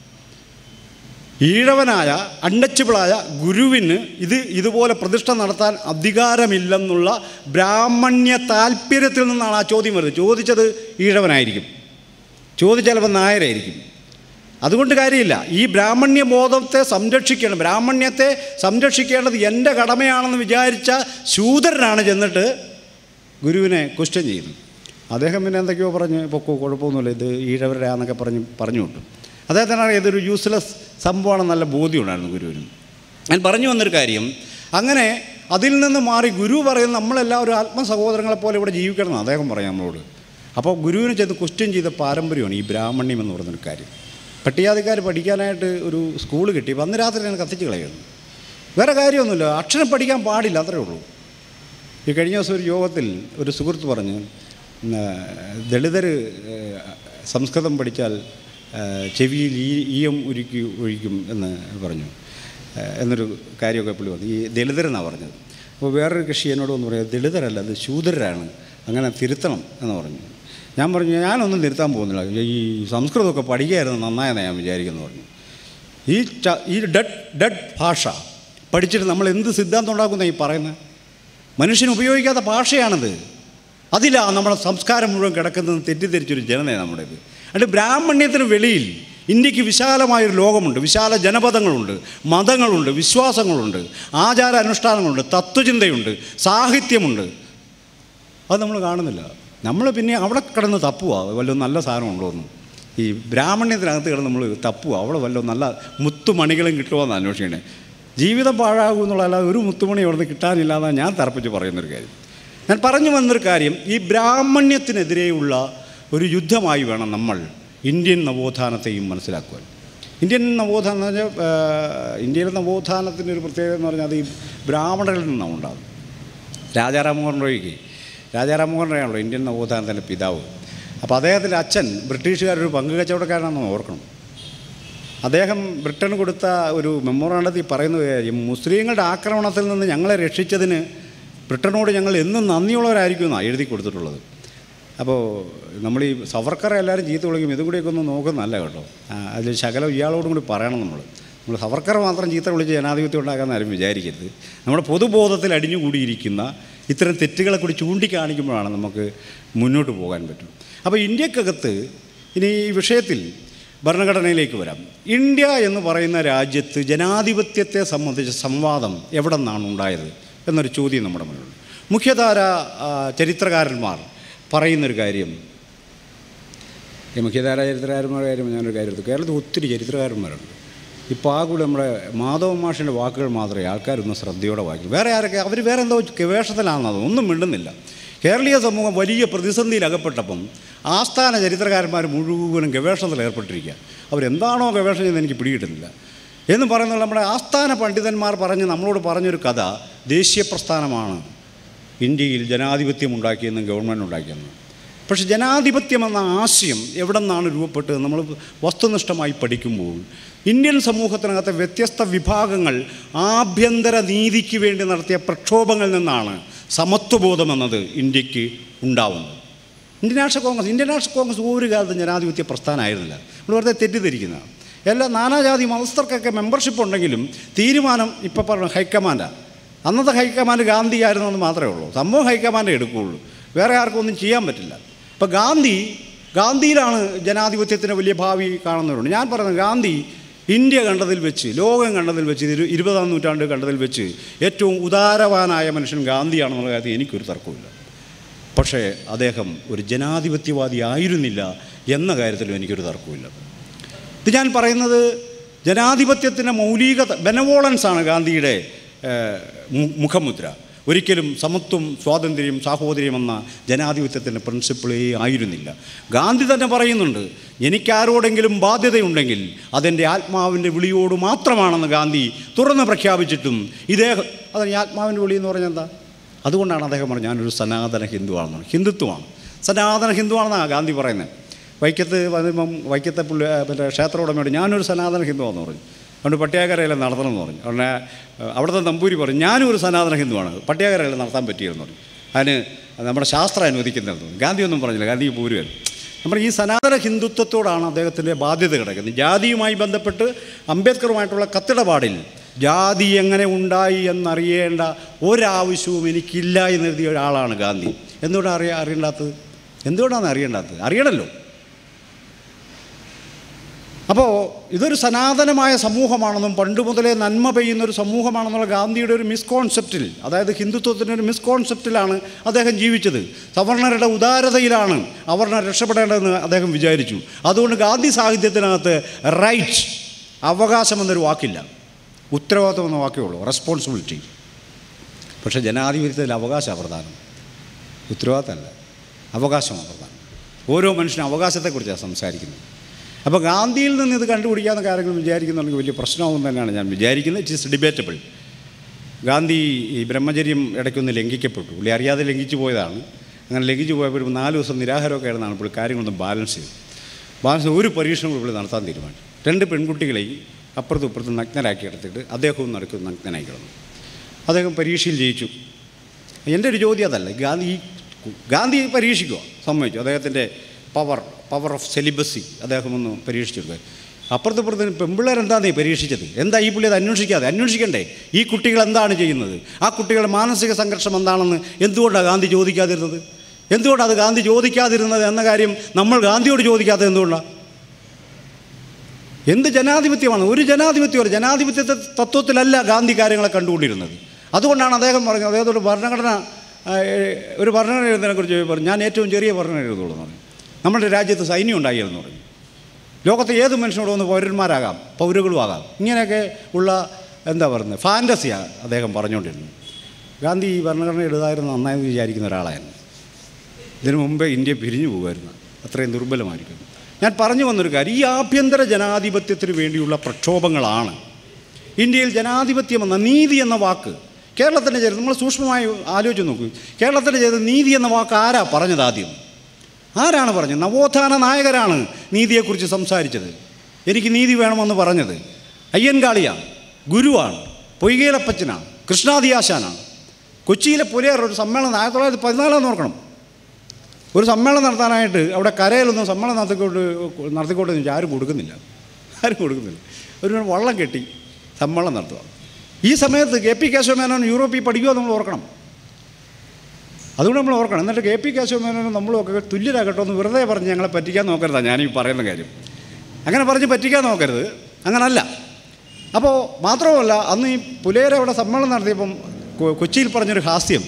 ഈഴവനായ അൺടച്ചബിളായ ഗുരുവിന് ഇത് ഇതുപോലെ പ്രതിഷ്ഠ നടത്താൻ അധികാരമില്ലെന്നുള്ള ബ്രാഹ്മണ്യ താല്പര്യത്തിൽ നിന്നാണ് ആ ചോദ്യം വരുന്നത് ചോദിച്ചത് ഈഴവനായിരിക്കും ചോദിച്ചാൽ ചിലപ്പോൾ നായരായിരിക്കും അതുകൊണ്ട് കാര്യമില്ല ഈ ബ്രാഹ്മണ്യ ബോധത്തെ സംരക്ഷിക്കണം ബ്രാഹ്മണ്യത്തെ സംരക്ഷിക്കേണ്ടത് എൻ്റെ കടമയാണെന്ന് വിചാരിച്ച ശൂദ്രനാണ് ചെന്നിട്ട് ഗുരുവിനെ ക്വസ്റ്റ്യൻ ചെയ്യുന്നത് അദ്ദേഹം പിന്നെ എന്തൊക്കെയോ പറഞ്ഞ് പൊക്കോ കുഴപ്പമൊന്നുമില്ല ഇത് ഈഴവരുടെ ആന്നൊക്കെ പറഞ്ഞ് പറഞ്ഞു വിട്ടു അദ്ദേഹത്തിനാണ് ഇതൊരു യൂസ്ലെസ് സംഭവമാണെന്ന് നല്ല ബോധ്യമുണ്ടായിരുന്നു ഗുരുവിന് ഞാൻ പറഞ്ഞു വന്നൊരു കാര്യം അങ്ങനെ അതിൽ നിന്ന് മാറി ഗുരു പറയുന്നത് നമ്മളെല്ലാവരും ആത്മസഹോദരങ്ങളെ പോലെ ഇവിടെ ജീവിക്കണം എന്ന് അദ്ദേഹം പറയാം നമ്മളോട് അപ്പോൾ ഗുരുവിനെ ചെന്ന് ക്വസ്റ്റ്യൻ ചെയ്ത പാരമ്പര്യമാണ് ഈ ബ്രാഹ്മണ്യം എന്ന് പറയുന്നൊരു കാര്യം പട്ടികാതിക്കാർ പഠിക്കാനായിട്ട് ഒരു സ്കൂൾ കിട്ടി ഇപ്പം അന്ന് രാത്രി ഞാൻ കത്തിച്ച് കളയുന്നു വേറെ കാര്യമൊന്നുമില്ല അക്ഷരം പഠിക്കാൻ പാടില്ല അത്രേ ഉള്ളൂ ഈ കഴിഞ്ഞ ദിവസം ഒരു യോഗത്തിൽ ഒരു സുഹൃത്ത് പറഞ്ഞ് ദളിതർ സംസ്കൃതം പഠിച്ചാൽ ആ, ചെവിയിൽ ഈ ഈയം ഉരുക്കി ഒഴിക്കും എന്ന് പറഞ്ഞു ആ, എന്നൊരു കാര്യമൊക്കെ പുള്ളി പറഞ്ഞു ഈ ദളിതരെന്നാണ് പറഞ്ഞത് അപ്പോൾ വേറൊരു കക്ഷി എന്നോട് ഒന്ന് പറയാം ദളിതരല്ല അത് ശൂദ്രരാണ് അങ്ങനെ തിരുത്തണം എന്ന് പറഞ്ഞു ഞാൻ പറഞ്ഞു ഞാനൊന്നും നിർത്താൻ പോകുന്നില്ല ഈ സംസ്കൃതമൊക്കെ പഠിക്കായിരുന്നു നന്നായെന്ന് ഞാൻ വിചാരിക്കുന്നു പറഞ്ഞു ഈ ച ഈ ഡെഡ് ഡെഡ് ഭാഷ പഠിച്ചിട്ട് നമ്മൾ എന്ത് സിദ്ധാന്തം ഉണ്ടാക്കുന്ന ഈ പറയുന്നത് മനുഷ്യന് ഉപയോഗിക്കാത്ത ഭാഷയാണിത് അതിലാണ് നമ്മുടെ സംസ്കാരം മുഴുവൻ കിടക്കുന്നത് തെറ്റിദ്ധരിച്ചൊരു ജനതയാണ് നമ്മുടേത് അതുകൊണ്ട് ബ്രാഹ്മണ്യത്തിന് വെളിയിൽ ഇന്ത്യക്ക് വിശാലമായൊരു ലോകമുണ്ട് വിശാല ജനപദങ്ങളുണ്ട് മതങ്ങളുണ്ട് വിശ്വാസങ്ങളുണ്ട് ആചാര അനുഷ്ഠാനങ്ങളുണ്ട് തത്വചിന്തയുണ്ട് സാഹിത്യമുണ്ട് അത് നമ്മൾ കാണുന്നില്ല നമ്മൾ പിന്നെ അവിടെ കിടന്ന് തപ്പുക വല്ലതും നല്ല സാധനം ഉണ്ടോയെന്ന് ഈ ബ്രാഹ്മണ്യത്തിനകത്ത് കിടന്ന് നമ്മൾ തപ്പുക അവിടെ വല്ലതും നല്ല മുത്തുമണികളും കിട്ടുമോ എന്ന് അന്വേഷിക്കണേ ജീവിതം പാഴാകും എന്നുള്ളതല്ലാതെ ഒരു മുത്തുമണി അവിടുന്ന് കിട്ടാനില്ല എന്നാണ് ഞാൻ തറപ്പിച്ച് പറയുന്നൊരു കാര്യം ഞാൻ പറഞ്ഞു വന്നൊരു കാര്യം ഈ ബ്രാഹ്മണ്യത്തിനെതിരെയുള്ള ഒരു യുദ്ധമായി വേണം നമ്മൾ ഇന്ത്യൻ നവോത്ഥാനത്തെയും മനസ്സിലാക്കുവാൻ ഇന്ത്യൻ നവോത്ഥാനം എന്ന് പറഞ്ഞാൽ ആ, ഇന്ത്യയിലെ നവോത്ഥാനത്തിൻ്റെ ഒരു പ്രത്യേകത എന്ന് പറഞ്ഞാൽ അത് ഈ ബ്രാഹ്മണരിൽ നിന്നാണ് ഉണ്ടാകുന്നത് രാജാറാമോഹൻ റോയിക്ക് രാജാറാമോഹൻ റോയാണല്ലോ ഇന്ത്യൻ നവോത്ഥാനത്തിൻ്റെ പിതാവ് അപ്പോൾ അദ്ദേഹത്തിൻ്റെ അച്ഛൻ ബ്രിട്ടീഷുകാരൊരു പങ്ക് കച്ചവടക്കാരനാണെന്ന് ഓർക്കണം അദ്ദേഹം ബ്രിട്ടന് കൊടുത്ത ഒരു മെമ്മോറാണ്ടത്തിൽ പറയുന്നത് ഈ മുസ്ലിങ്ങളുടെ ആക്രമണത്തിൽ നിന്ന് ഞങ്ങളെ രക്ഷിച്ചതിന് ബ്രിട്ടനോട് ഞങ്ങൾ എന്നും നന്ദിയുള്ളവരായിരിക്കും എന്നാണ് എഴുതി കൊടുത്തിട്ടുള്ളത് അപ്പോൾ നമ്മൾ ഈ സവർക്കറെ എല്ലാവരും ചീത്ത വിളിക്കും ഇതും കൂടിയൊക്കെ ഒന്ന് നോക്കുന്നല്ല കേട്ടോ ആ, അതിൽ ശകലം ഇയാളോടും കൂടി പറയണം നമ്മൾ നമ്മൾ സവർക്കറെ മാത്രം ചീത്ത വിളിച്ച് ജനാധിപത്യം ഉണ്ടാക്കാമെന്ന് ആരും വിചാരിക്കരുത് നമ്മുടെ പൊതുബോധത്തിൽ അടിഞ്ഞുകൂടിയിരിക്കുന്ന ഇത്തരം തെറ്റുകളെ കൂടി ചൂണ്ടിക്കാണിക്കുമ്പോഴാണ് നമുക്ക് മുന്നോട്ട് പോകാൻ പറ്റും അപ്പോൾ ഇന്ത്യക്കകത്ത് ഇനി ഈ വിഷയത്തിൽ ഭരണഘടനയിലേക്ക് വരാം ഇന്ത്യ എന്ന് പറയുന്ന രാജ്യത്ത് ജനാധിപത്യത്തെ സംബന്ധിച്ച സംവാദം എവിടെ നിന്നാണ് ഉണ്ടായത് എന്നൊരു ചോദ്യം നമ്മുടെ മുന്നിലുണ്ട് മുഖ്യധാര ആ, ചരിത്രകാരന്മാർ പറയുന്നൊരു കാര്യം ഈ മുഖ്യധാര ചരിത്രകാരന്മാരുടെ കാര്യം ഞാനൊരു കാര്യം എടുത്തു കേരളത്തിൽ ഒത്തിരി ചരിത്രകാരന്മാരുണ്ട് ഇപ്പോൾ ആ കൂടി നമ്മുടെ മാധവ മാഷിൻ്റെ വാക്കുകൾ മാത്രമേ ആൾക്കാരൊന്ന് ശ്രദ്ധയോടെ വായിക്കൂ വേറെ ആരൊക്കെ അവർ വേറെ എന്തോ ഗവേഷണത്തിലാണെന്നത് ഒന്നും മിണ്ടുന്നില്ല കേരളീയ സമൂഹം വലിയ പ്രതിസന്ധിയിൽ അകപ്പെട്ടപ്പം ആസ്ഥാന ചരിത്രകാരന്മാർ മുഴുവനും ഗവേഷണത്തിൽ ഏർപ്പെട്ടിരിക്കുക അവരെന്താണോ ഗവേഷണം ചെയ്യുന്നത് എനിക്ക് പിടികിട്ടുന്നില്ല എന്ന് പറയുന്നത് നമ്മുടെ ആസ്ഥാന പണ്ഡിതന്മാർ പറഞ്ഞ് നമ്മളോട് പറഞ്ഞൊരു കഥ ദേശീയ പ്രസ്ഥാനമാണ് ഇന്ത്യയിൽ ജനാധിപത്യം ഉണ്ടാക്കിയെന്നും ഗവൺമെൻറ് ഉണ്ടാക്കിയെന്നും പക്ഷേ ജനാധിപത്യം എന്ന ആശയം എവിടെ നിന്നാണ് രൂപപ്പെട്ടത് നമ്മൾ വസ്തുനിഷ്ഠമായി പഠിക്കുമ്പോൾ ഇന്ത്യൻ സമൂഹത്തിനകത്തെ വ്യത്യസ്ത വിഭാഗങ്ങൾ ആഭ്യന്തര നീതിക്ക് വേണ്ടി നടത്തിയ പ്രക്ഷോഭങ്ങളിൽ നിന്നാണ് സമത്വബോധം എന്നത് ഇന്ത്യക്ക് ഉണ്ടാവുന്നത് ഇന്ത്യൻ നാഷണൽ കോൺഗ്രസ് ഇന്ത്യൻ നാഷണൽ കോൺഗ്രസ് ഒരു കാലത്തും ജനാധിപത്യ പ്രസ്ഥാനമായിരുന്നില്ല നമ്മൾ വെറുതെ തെറ്റിദ്ധരിക്കുന്നതാണ് എല്ലാ നാനാജാതി മതസ്ഥർക്കൊക്കെ മെമ്പർഷിപ്പ് ഉണ്ടെങ്കിലും തീരുമാനം ഇപ്പോൾ പറഞ്ഞ ഹൈക്കമാൻഡാണ് അന്നത്തെ ഹൈക്കമാൻഡ് ഗാന്ധി ആയിരുന്നു എന്ന് മാത്രമേ ഉള്ളൂ സംഭവം ഹൈക്കമാൻഡ് എടുക്കുകയുള്ളൂ വേറെ ആർക്കും ഒന്നും ചെയ്യാൻ പറ്റില്ല ഇപ്പോൾ ഗാന്ധി ഗാന്ധിയിലാണ് ജനാധിപത്യത്തിൻ്റെ വലിയ ഭാവി കാണുന്നവരുണ്ട് ഞാൻ പറയുന്നത് ഗാന്ധി ഇന്ത്യ കണ്ടതിൽ വെച്ച് ലോകം കണ്ടതിൽ വെച്ച് ഇരു ഇരുപതാം നൂറ്റാണ്ട് കണ്ടതിൽ വെച്ച് ഏറ്റവും ഉദാരവാനായ മനുഷ്യൻ ഗാന്ധിയാണെന്നുള്ള കാര്യത്തിൽ എനിക്കൊരു തർക്കമില്ല പക്ഷേ അദ്ദേഹം ഒരു ജനാധിപത്യവാദി ആയിരുന്നില്ല എന്ന കാര്യത്തിലും എനിക്കൊരു തർക്കമില്ല ഇത് ഞാൻ പറയുന്നത് ജനാധിപത്യത്തിൻ്റെ മൗലികത ബെനവോളൻസാണ് ഗാന്ധിയുടെ ഏഹ്, മു- മുഖമുദ്ര ഒരിക്കലും സമത്വം സ്വാതന്ത്ര്യം സാഹോദര്യം എന്ന ജനാധിപത്യത്തിൻ്റെ പ്രിൻസിപ്പിളേ ആയിരുന്നില്ല ഗാന്ധി തന്നെ പറയുന്നുണ്ട് എനിക്കാരോടെങ്കിലും ബാധ്യതയുണ്ടെങ്കിൽ അതെൻ്റെ ആത്മാവിൻ്റെ വിളിയോട് മാത്രമാണെന്ന് ഗാന്ധി തുറന്ന് പ്രഖ്യാപിച്ചിട്ടും ഇദ്ദേഹം അതാണ് ഈ ആത്മാവിൻ്റെ വിളി എന്ന് പറഞ്ഞാൽ എന്താ അതുകൊണ്ടാണ് അദ്ദേഹം പറഞ്ഞത് ഞാനൊരു സനാതന ഹിന്ദുവാണെന്ന് ഹിന്ദുത്വമാണ് സനാതന ഹിന്ദുവാണെന്നാണ് ഗാന്ധി പറയുന്നത് വൈക്കത്ത് വരുമ്പം വൈക്കത്തെ പുള്ളി മറ്റേ ക്ഷേത്ര ഉടമയോട് ഞാനൊരു സനാതന ഹിന്ദുവാന്ന് പറഞ്ഞു അതുകൊണ്ട് പട്ടിയാകരയിലെ നടത്തണമെന്ന് പറഞ്ഞു ഉടനെ ഏഹ്, അവിടുത്തെ നമ്പൂരി പറഞ്ഞു ഞാനും ഒരു സനാതന ഹിന്ദുവാണ് പട്ടിയാകരയിൽ നടത്താൻ പറ്റിയെന്ന് പറഞ്ഞു അതിന് നമ്മുടെ ശാസ്ത്രം അനുവദിക്കുന്നുണ്ട് ഗാന്ധി ഒന്നും പറഞ്ഞില്ല ഗാന്ധി പൂരുവൻ നമ്മുടെ ഈ സനാതന ഹിന്ദുത്വത്തോടാണ് അദ്ദേഹത്തിൻ്റെ ബാധ്യത കിടക്കുന്നത് ജാതിയുമായി ബന്ധപ്പെട്ട് അംബേദ്കറുമായിട്ടുള്ള കത്തിടപാടിൽ ജാതി എങ്ങനെ ഉണ്ടായി എന്നറിയേണ്ട ഒരാവശ്യവും എനിക്കില്ല എന്ന് എഴുതിയ ഒരാളാണ് ഗാന്ധി എന്തുകൊണ്ടാണ് അറിയാ അറിയേണ്ടാത്തത് എന്തുകൊണ്ടാണ് അറിയേണ്ടാത്തത് അറിയണമല്ലോ അപ്പോൾ ഇതൊരു സനാതനമായ സമൂഹമാണെന്നും പണ്ട് മുതലേ നന്മ പെയ്യുന്ന ഒരു സമൂഹമാണെന്നുള്ള ഗാന്ധിയുടെ ഒരു മിസ്കോൺസെപ്റ്റിൽ അതായത് ഹിന്ദുത്വത്തിൻ്റെ ഒരു മിസ്കോൺസെപ്റ്റിലാണ് അദ്ദേഹം ജീവിച്ചത് സവർണരുടെ ഉദാരതയിലാണ് അവർണർ രക്ഷപ്പെടേണ്ടതെന്ന് അദ്ദേഹം വിചാരിച്ചു അതുകൊണ്ട് ഗാന്ധി സാഹിത്യത്തിനകത്ത് റൈറ്റ് അവകാശം എന്നൊരു വാക്കില്ല ഉത്തരവാദിത്വം എന്ന വാക്കേ ഉള്ളൂ റെസ്പോൺസിബിലിറ്റി പക്ഷേ ജനാധിപത്യത്തിൽ അവകാശമാണ് പ്രധാനം ഉത്തരവാദിത്തമല്ല അവകാശമാണ് പ്രധാനം ഓരോ മനുഷ്യനും അവകാശത്തെക്കുറിച്ചാണ് സംസാരിക്കുന്നത് അപ്പോൾ ഗാന്ധിയിൽ നിന്ന് ഇത് കണ്ടുപിടിക്കാവുന്ന കാര്യങ്ങൾ വിചാരിക്കുന്നുണ്ടെങ്കിൽ വലിയ പ്രശ്നമാകും തന്നെയാണ് ഞാൻ വിചാരിക്കുന്നത് ഇറ്റ് ഈസ് ഡിബേറ്റബിൾ ഗാന്ധി ഈ ബ്രഹ്മചര്യം ഇടയ്ക്കൊന്ന് ലംഘിക്കപ്പെട്ടു പുള്ളി അറിയാതെ ലംഘിച്ചു പോയതാണ് അങ്ങനെ ലംഘിച്ചു പോയപ്പോൾ ഒരു നാല് ദിവസം നിരാഹാരമൊക്കെ ആയിരുന്നാണ് പുള്ളി കാര്യങ്ങളൊന്ന് ബാലൻസ് ചെയ്തു ബാലൻസ് ചെയ്ത് ഒരു പരീക്ഷണം കൂടി പുള്ളി നടത്താൻ തീരുമാനിച്ചു രണ്ട് പെൺകുട്ടികളെയും അപ്പുറത്തും ഇപ്പുറത്തും നഗ്നരാക്കി എടുത്തിട്ട് അദ്ദേഹവും നടക്കും നഗ്നനായി കിടന്നു അദ്ദേഹം പരീക്ഷയിൽ ജയിച്ചു എൻ്റെ ഒരു ചോദ്യം അതല്ല ഗാന്ധി ഈ ഗാന്ധി പരീക്ഷിക്കുക സമ്മതിച്ചു അദ്ദേഹത്തിൻ്റെ പവർ പവർ ഓഫ് സെലിബസി അദ്ദേഹം ഒന്ന് പരീക്ഷിച്ചെടുക്കുക അപ്പുറത്ത് ഇപ്പുറത്ത് പെമ്പിള്ളേരെന്താണ് ഈ പരീക്ഷിച്ചത് എന്താ ഈ പുള്ളി അത് അന്വേഷിക്കാതെ അന്വേഷിക്കണ്ടേ ഈ കുട്ടികൾ എന്താണ് ചെയ്യുന്നത് ആ കുട്ടികളുടെ മാനസിക സംഘർഷം എന്താണെന്ന് എന്തുകൊണ്ടാണ് ഗാന്ധി ചോദിക്കാതിരുന്നത് എന്തുകൊണ്ടാണ് അത് ഗാന്ധി ചോദിക്കാതിരുന്നത് എന്ന കാര്യം നമ്മൾ ഗാന്ധിയോട് ചോദിക്കാത്തത് എന്തുകൊണ്ടാണ് എന്ത് ജനാധിപത്യമാണ് ഒരു ജനാധിപത്യമല്ല ജനാധിപത്യ തത്വത്തിലല്ല ഗാന്ധി കാര്യങ്ങളെ കണ്ടുകൊണ്ടിരുന്നത് അതുകൊണ്ടാണ് അദ്ദേഹം പറഞ്ഞത് അദ്ദേഹത്തോട് ഭരണഘടന ആ, ഒരു ഭരണഘടന എഴുതുന്നതിനെക്കുറിച്ച് പറഞ്ഞു ഞാൻ ഏറ്റവും ചെറിയ ഭരണഘടന എഴുതുള്ളൂ എന്ന് പറഞ്ഞു നമ്മുടെ രാജ്യത്ത് സൈന്യം ഉണ്ടായിരുന്നു പറഞ്ഞു ലോകത്തെ ഏത് മനുഷ്യനോടും ഒന്ന് പൗരന്മാരാകാം പൗരകളും ആകാം ഇങ്ങനെയൊക്കെ ഉള്ള എന്താ പറയുന്നത് ഫാൻറ്റസിയാണ് അദ്ദേഹം പറഞ്ഞുകൊണ്ടിരുന്നത് ഗാന്ധി ഈ ഭരണഘടന എഴുതായിരുന്നു നന്നായെന്ന് വിചാരിക്കുന്ന ഒരാളായിരുന്നു ഇതിനു മുമ്പേ ഇന്ത്യ പിരിഞ്ഞു പോകുമായിരുന്നു അത്രയും ദുർബലമായിരിക്കും ഞാൻ പറഞ്ഞു വന്നൊരു കാര്യം ഈ ആഭ്യന്തര ജനാധിപത്യത്തിന് വേണ്ടിയുള്ള പ്രക്ഷോഭങ്ങളാണ് ഇന്ത്യയിൽ ജനാധിപത്യം എന്ന നീതി എന്ന വാക്ക് കേരളത്തിൻ്റെ ചരിത്രം നമ്മൾ സൂക്ഷ്മമായി ആലോചിച്ച് നോക്കൂ കേരളത്തിൻ്റെ ചരിത്രം നീതി എന്ന വാക്ക് ആരാ പറഞ്ഞത് ആദ്യം ആരാണ് പറഞ്ഞത് നവോത്ഥാന നായകരാണ് നീതിയെക്കുറിച്ച് സംസാരിച്ചത് എനിക്ക് നീതി വേണമെന്ന് പറഞ്ഞത് അയ്യൻകാളിയാണ് ഗുരുവാണ് പൊയ്കേലപ്പച്ചനാണ് കൃഷ്ണാദിയാശാനാണ് കൊച്ചിയിലെ പുലയർ ഒരു സമ്മേളനം ആയിരത്തി തൊള്ളായിരത്തി പതിനാലാം ഓർക്കണം ഒരു സമ്മേളനം നടത്താനായിട്ട് അവിടെ കരയിലൊന്നും സമ്മേളനം നടത്തിക്കൊണ്ട് നടത്തിക്കോട്ടെ എന്ന് ചോദിച്ചാൽ ആരും കൊടുക്കുന്നില്ല ആരും കൊടുക്കുന്നില്ല ഒരു വള്ളം കെട്ടി സമ്മേളനം നടത്തുക ഈ സമയത്ത് കെ പി കേശവമേനോൻ യൂറോപ്പിൽ പഠിക്കുക നമ്മൾ ഓർക്കണം അതുകൊണ്ട് നമ്മൾ ഓർക്കണം എന്നിട്ട് കെ പി കേശവമേനോനും നമ്മളും ഒക്കെ തുല്യരാകട്ടോ എന്ന് വെറുതെ പറഞ്ഞ് ഞങ്ങളെ പറ്റിക്കാൻ നോക്കരുതാണ് ഞാനീ പറയുന്ന കാര്യം അങ്ങനെ പറഞ്ഞ് പറ്റിക്കാൻ നോക്കരുത് അങ്ങനല്ല അപ്പോൾ മാത്രമല്ല അന്ന് ഈ പുലേരെ അവിടെ സമ്മേളനം നടത്തിയപ്പം കൊ- കൊച്ചിയിൽ പറഞ്ഞൊരു ഹാസ്യം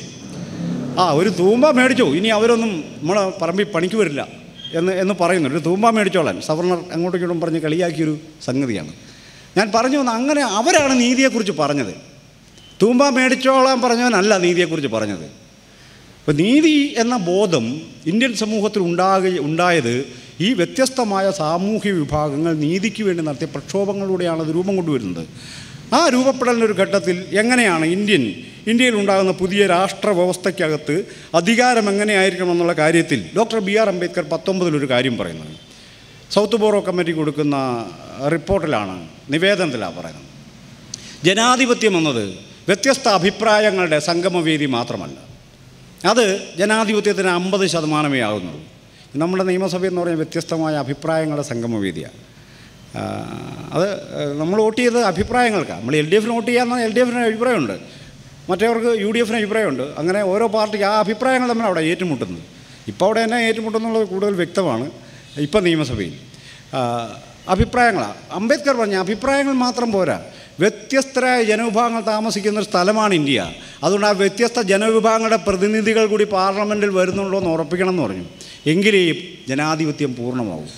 ആ ഒരു തൂമ്പ മേടിച്ചോ ഇനി അവരൊന്നും നമ്മളെ പറമ്പിൽ പണിക്ക് വരില്ല എന്ന് എന്ന് പറയുന്നു ഒരു തൂമ്പ മേടിച്ചോളാൻ സവർണർ അങ്ങോട്ടും ഇങ്ങോട്ടും പറഞ്ഞ് കളിയാക്കിയൊരു സംഗതിയാണ് ഞാൻ പറഞ്ഞു വന്ന അങ്ങനെ അവരാണ് നീതിയെക്കുറിച്ച് പറഞ്ഞത് തൂമ്പ മേടിച്ചോളാൻ പറഞ്ഞവനല്ല നീതിയെക്കുറിച്ച് പറഞ്ഞത് അപ്പോൾ നീതി എന്ന ബോധം ഇന്ത്യൻ സമൂഹത്തിൽ ഉണ്ടാക ഉണ്ടായത് ഈ വ്യത്യസ്തമായ സാമൂഹ്യ വിഭാഗങ്ങൾ നീതിക്ക് വേണ്ടി നടത്തിയ പ്രക്ഷോഭങ്ങളിലൂടെയാണ് അത് രൂപം കൊണ്ടുവരുന്നത് ആ രൂപപ്പെടലിൻ്റെ ഒരു ഘട്ടത്തിൽ എങ്ങനെയാണ് ഇന്ത്യൻ ഇന്ത്യയിൽ ഉണ്ടാകുന്ന പുതിയ രാഷ്ട്ര വ്യവസ്ഥയ്ക്കകത്ത് അധികാരം എങ്ങനെയായിരിക്കണം എന്നുള്ള കാര്യത്തിൽ ഡോക്ടർ ബി ആർ അംബേദ്കർ പത്തൊമ്പതിലൊരു കാര്യം പറയുന്നത് സൗത്ത് ബോറോ കമ്മിറ്റി കൊടുക്കുന്ന റിപ്പോർട്ടിലാണ് നിവേദനത്തിലാണ് പറയുന്നത് ജനാധിപത്യം എന്നത് വ്യത്യസ്ത അഭിപ്രായങ്ങളുടെ സംഗമവേദി മാത്രമല്ല അത് ജനാധിപത്യത്തിന് അമ്പത് ശതമാനമേ ആകുന്നുള്ളൂ നമ്മുടെ നിയമസഭ എന്ന് പറഞ്ഞാൽ വ്യത്യസ്തമായ അഭിപ്രായങ്ങളുടെ സംഗമവേദിയാണ് ആ, അത് നമ്മൾ വോട്ട് ചെയ്തത് അഭിപ്രായങ്ങൾക്കാണ് നമ്മൾ എൽ ഡി എഫിന് വോട്ട് ചെയ്യാമെന്നാൽ എൽ ഡി എഫിന് അഭിപ്രായമുണ്ട് മറ്റവർക്ക് യു ഡി എഫിന് അഭിപ്രായമുണ്ട് അങ്ങനെ ഓരോ പാർട്ടിക്ക് ആ അഭിപ്രായങ്ങൾ തമ്മിൽ അവിടെ ഏറ്റുമുട്ടുന്നത് ഇപ്പോൾ അവിടെ തന്നെ ഏറ്റുമുട്ടുന്നുള്ളത് കൂടുതൽ വ്യക്തമാണ് ഇപ്പം നിയമസഭയിൽ ആ, അഭിപ്രായങ്ങളാണ് അംബേദ്കർ പറഞ്ഞ അഭിപ്രായങ്ങൾ മാത്രം പോരാ വ്യത്യസ്തരായ ജനവിഭാഗങ്ങൾ താമസിക്കുന്ന ഒരു സ്ഥലമാണ് ഇന്ത്യ അതുകൊണ്ട് ആ വ്യത്യസ്ത ജനവിഭാഗങ്ങളുടെ പ്രതിനിധികൾ കൂടി പാർലമെൻറ്റിൽ വരുന്നുണ്ടോ എന്ന് ഉറപ്പിക്കണം എന്ന് പറഞ്ഞു എങ്കിലേ ഈ ജനാധിപത്യം പൂർണ്ണമാവും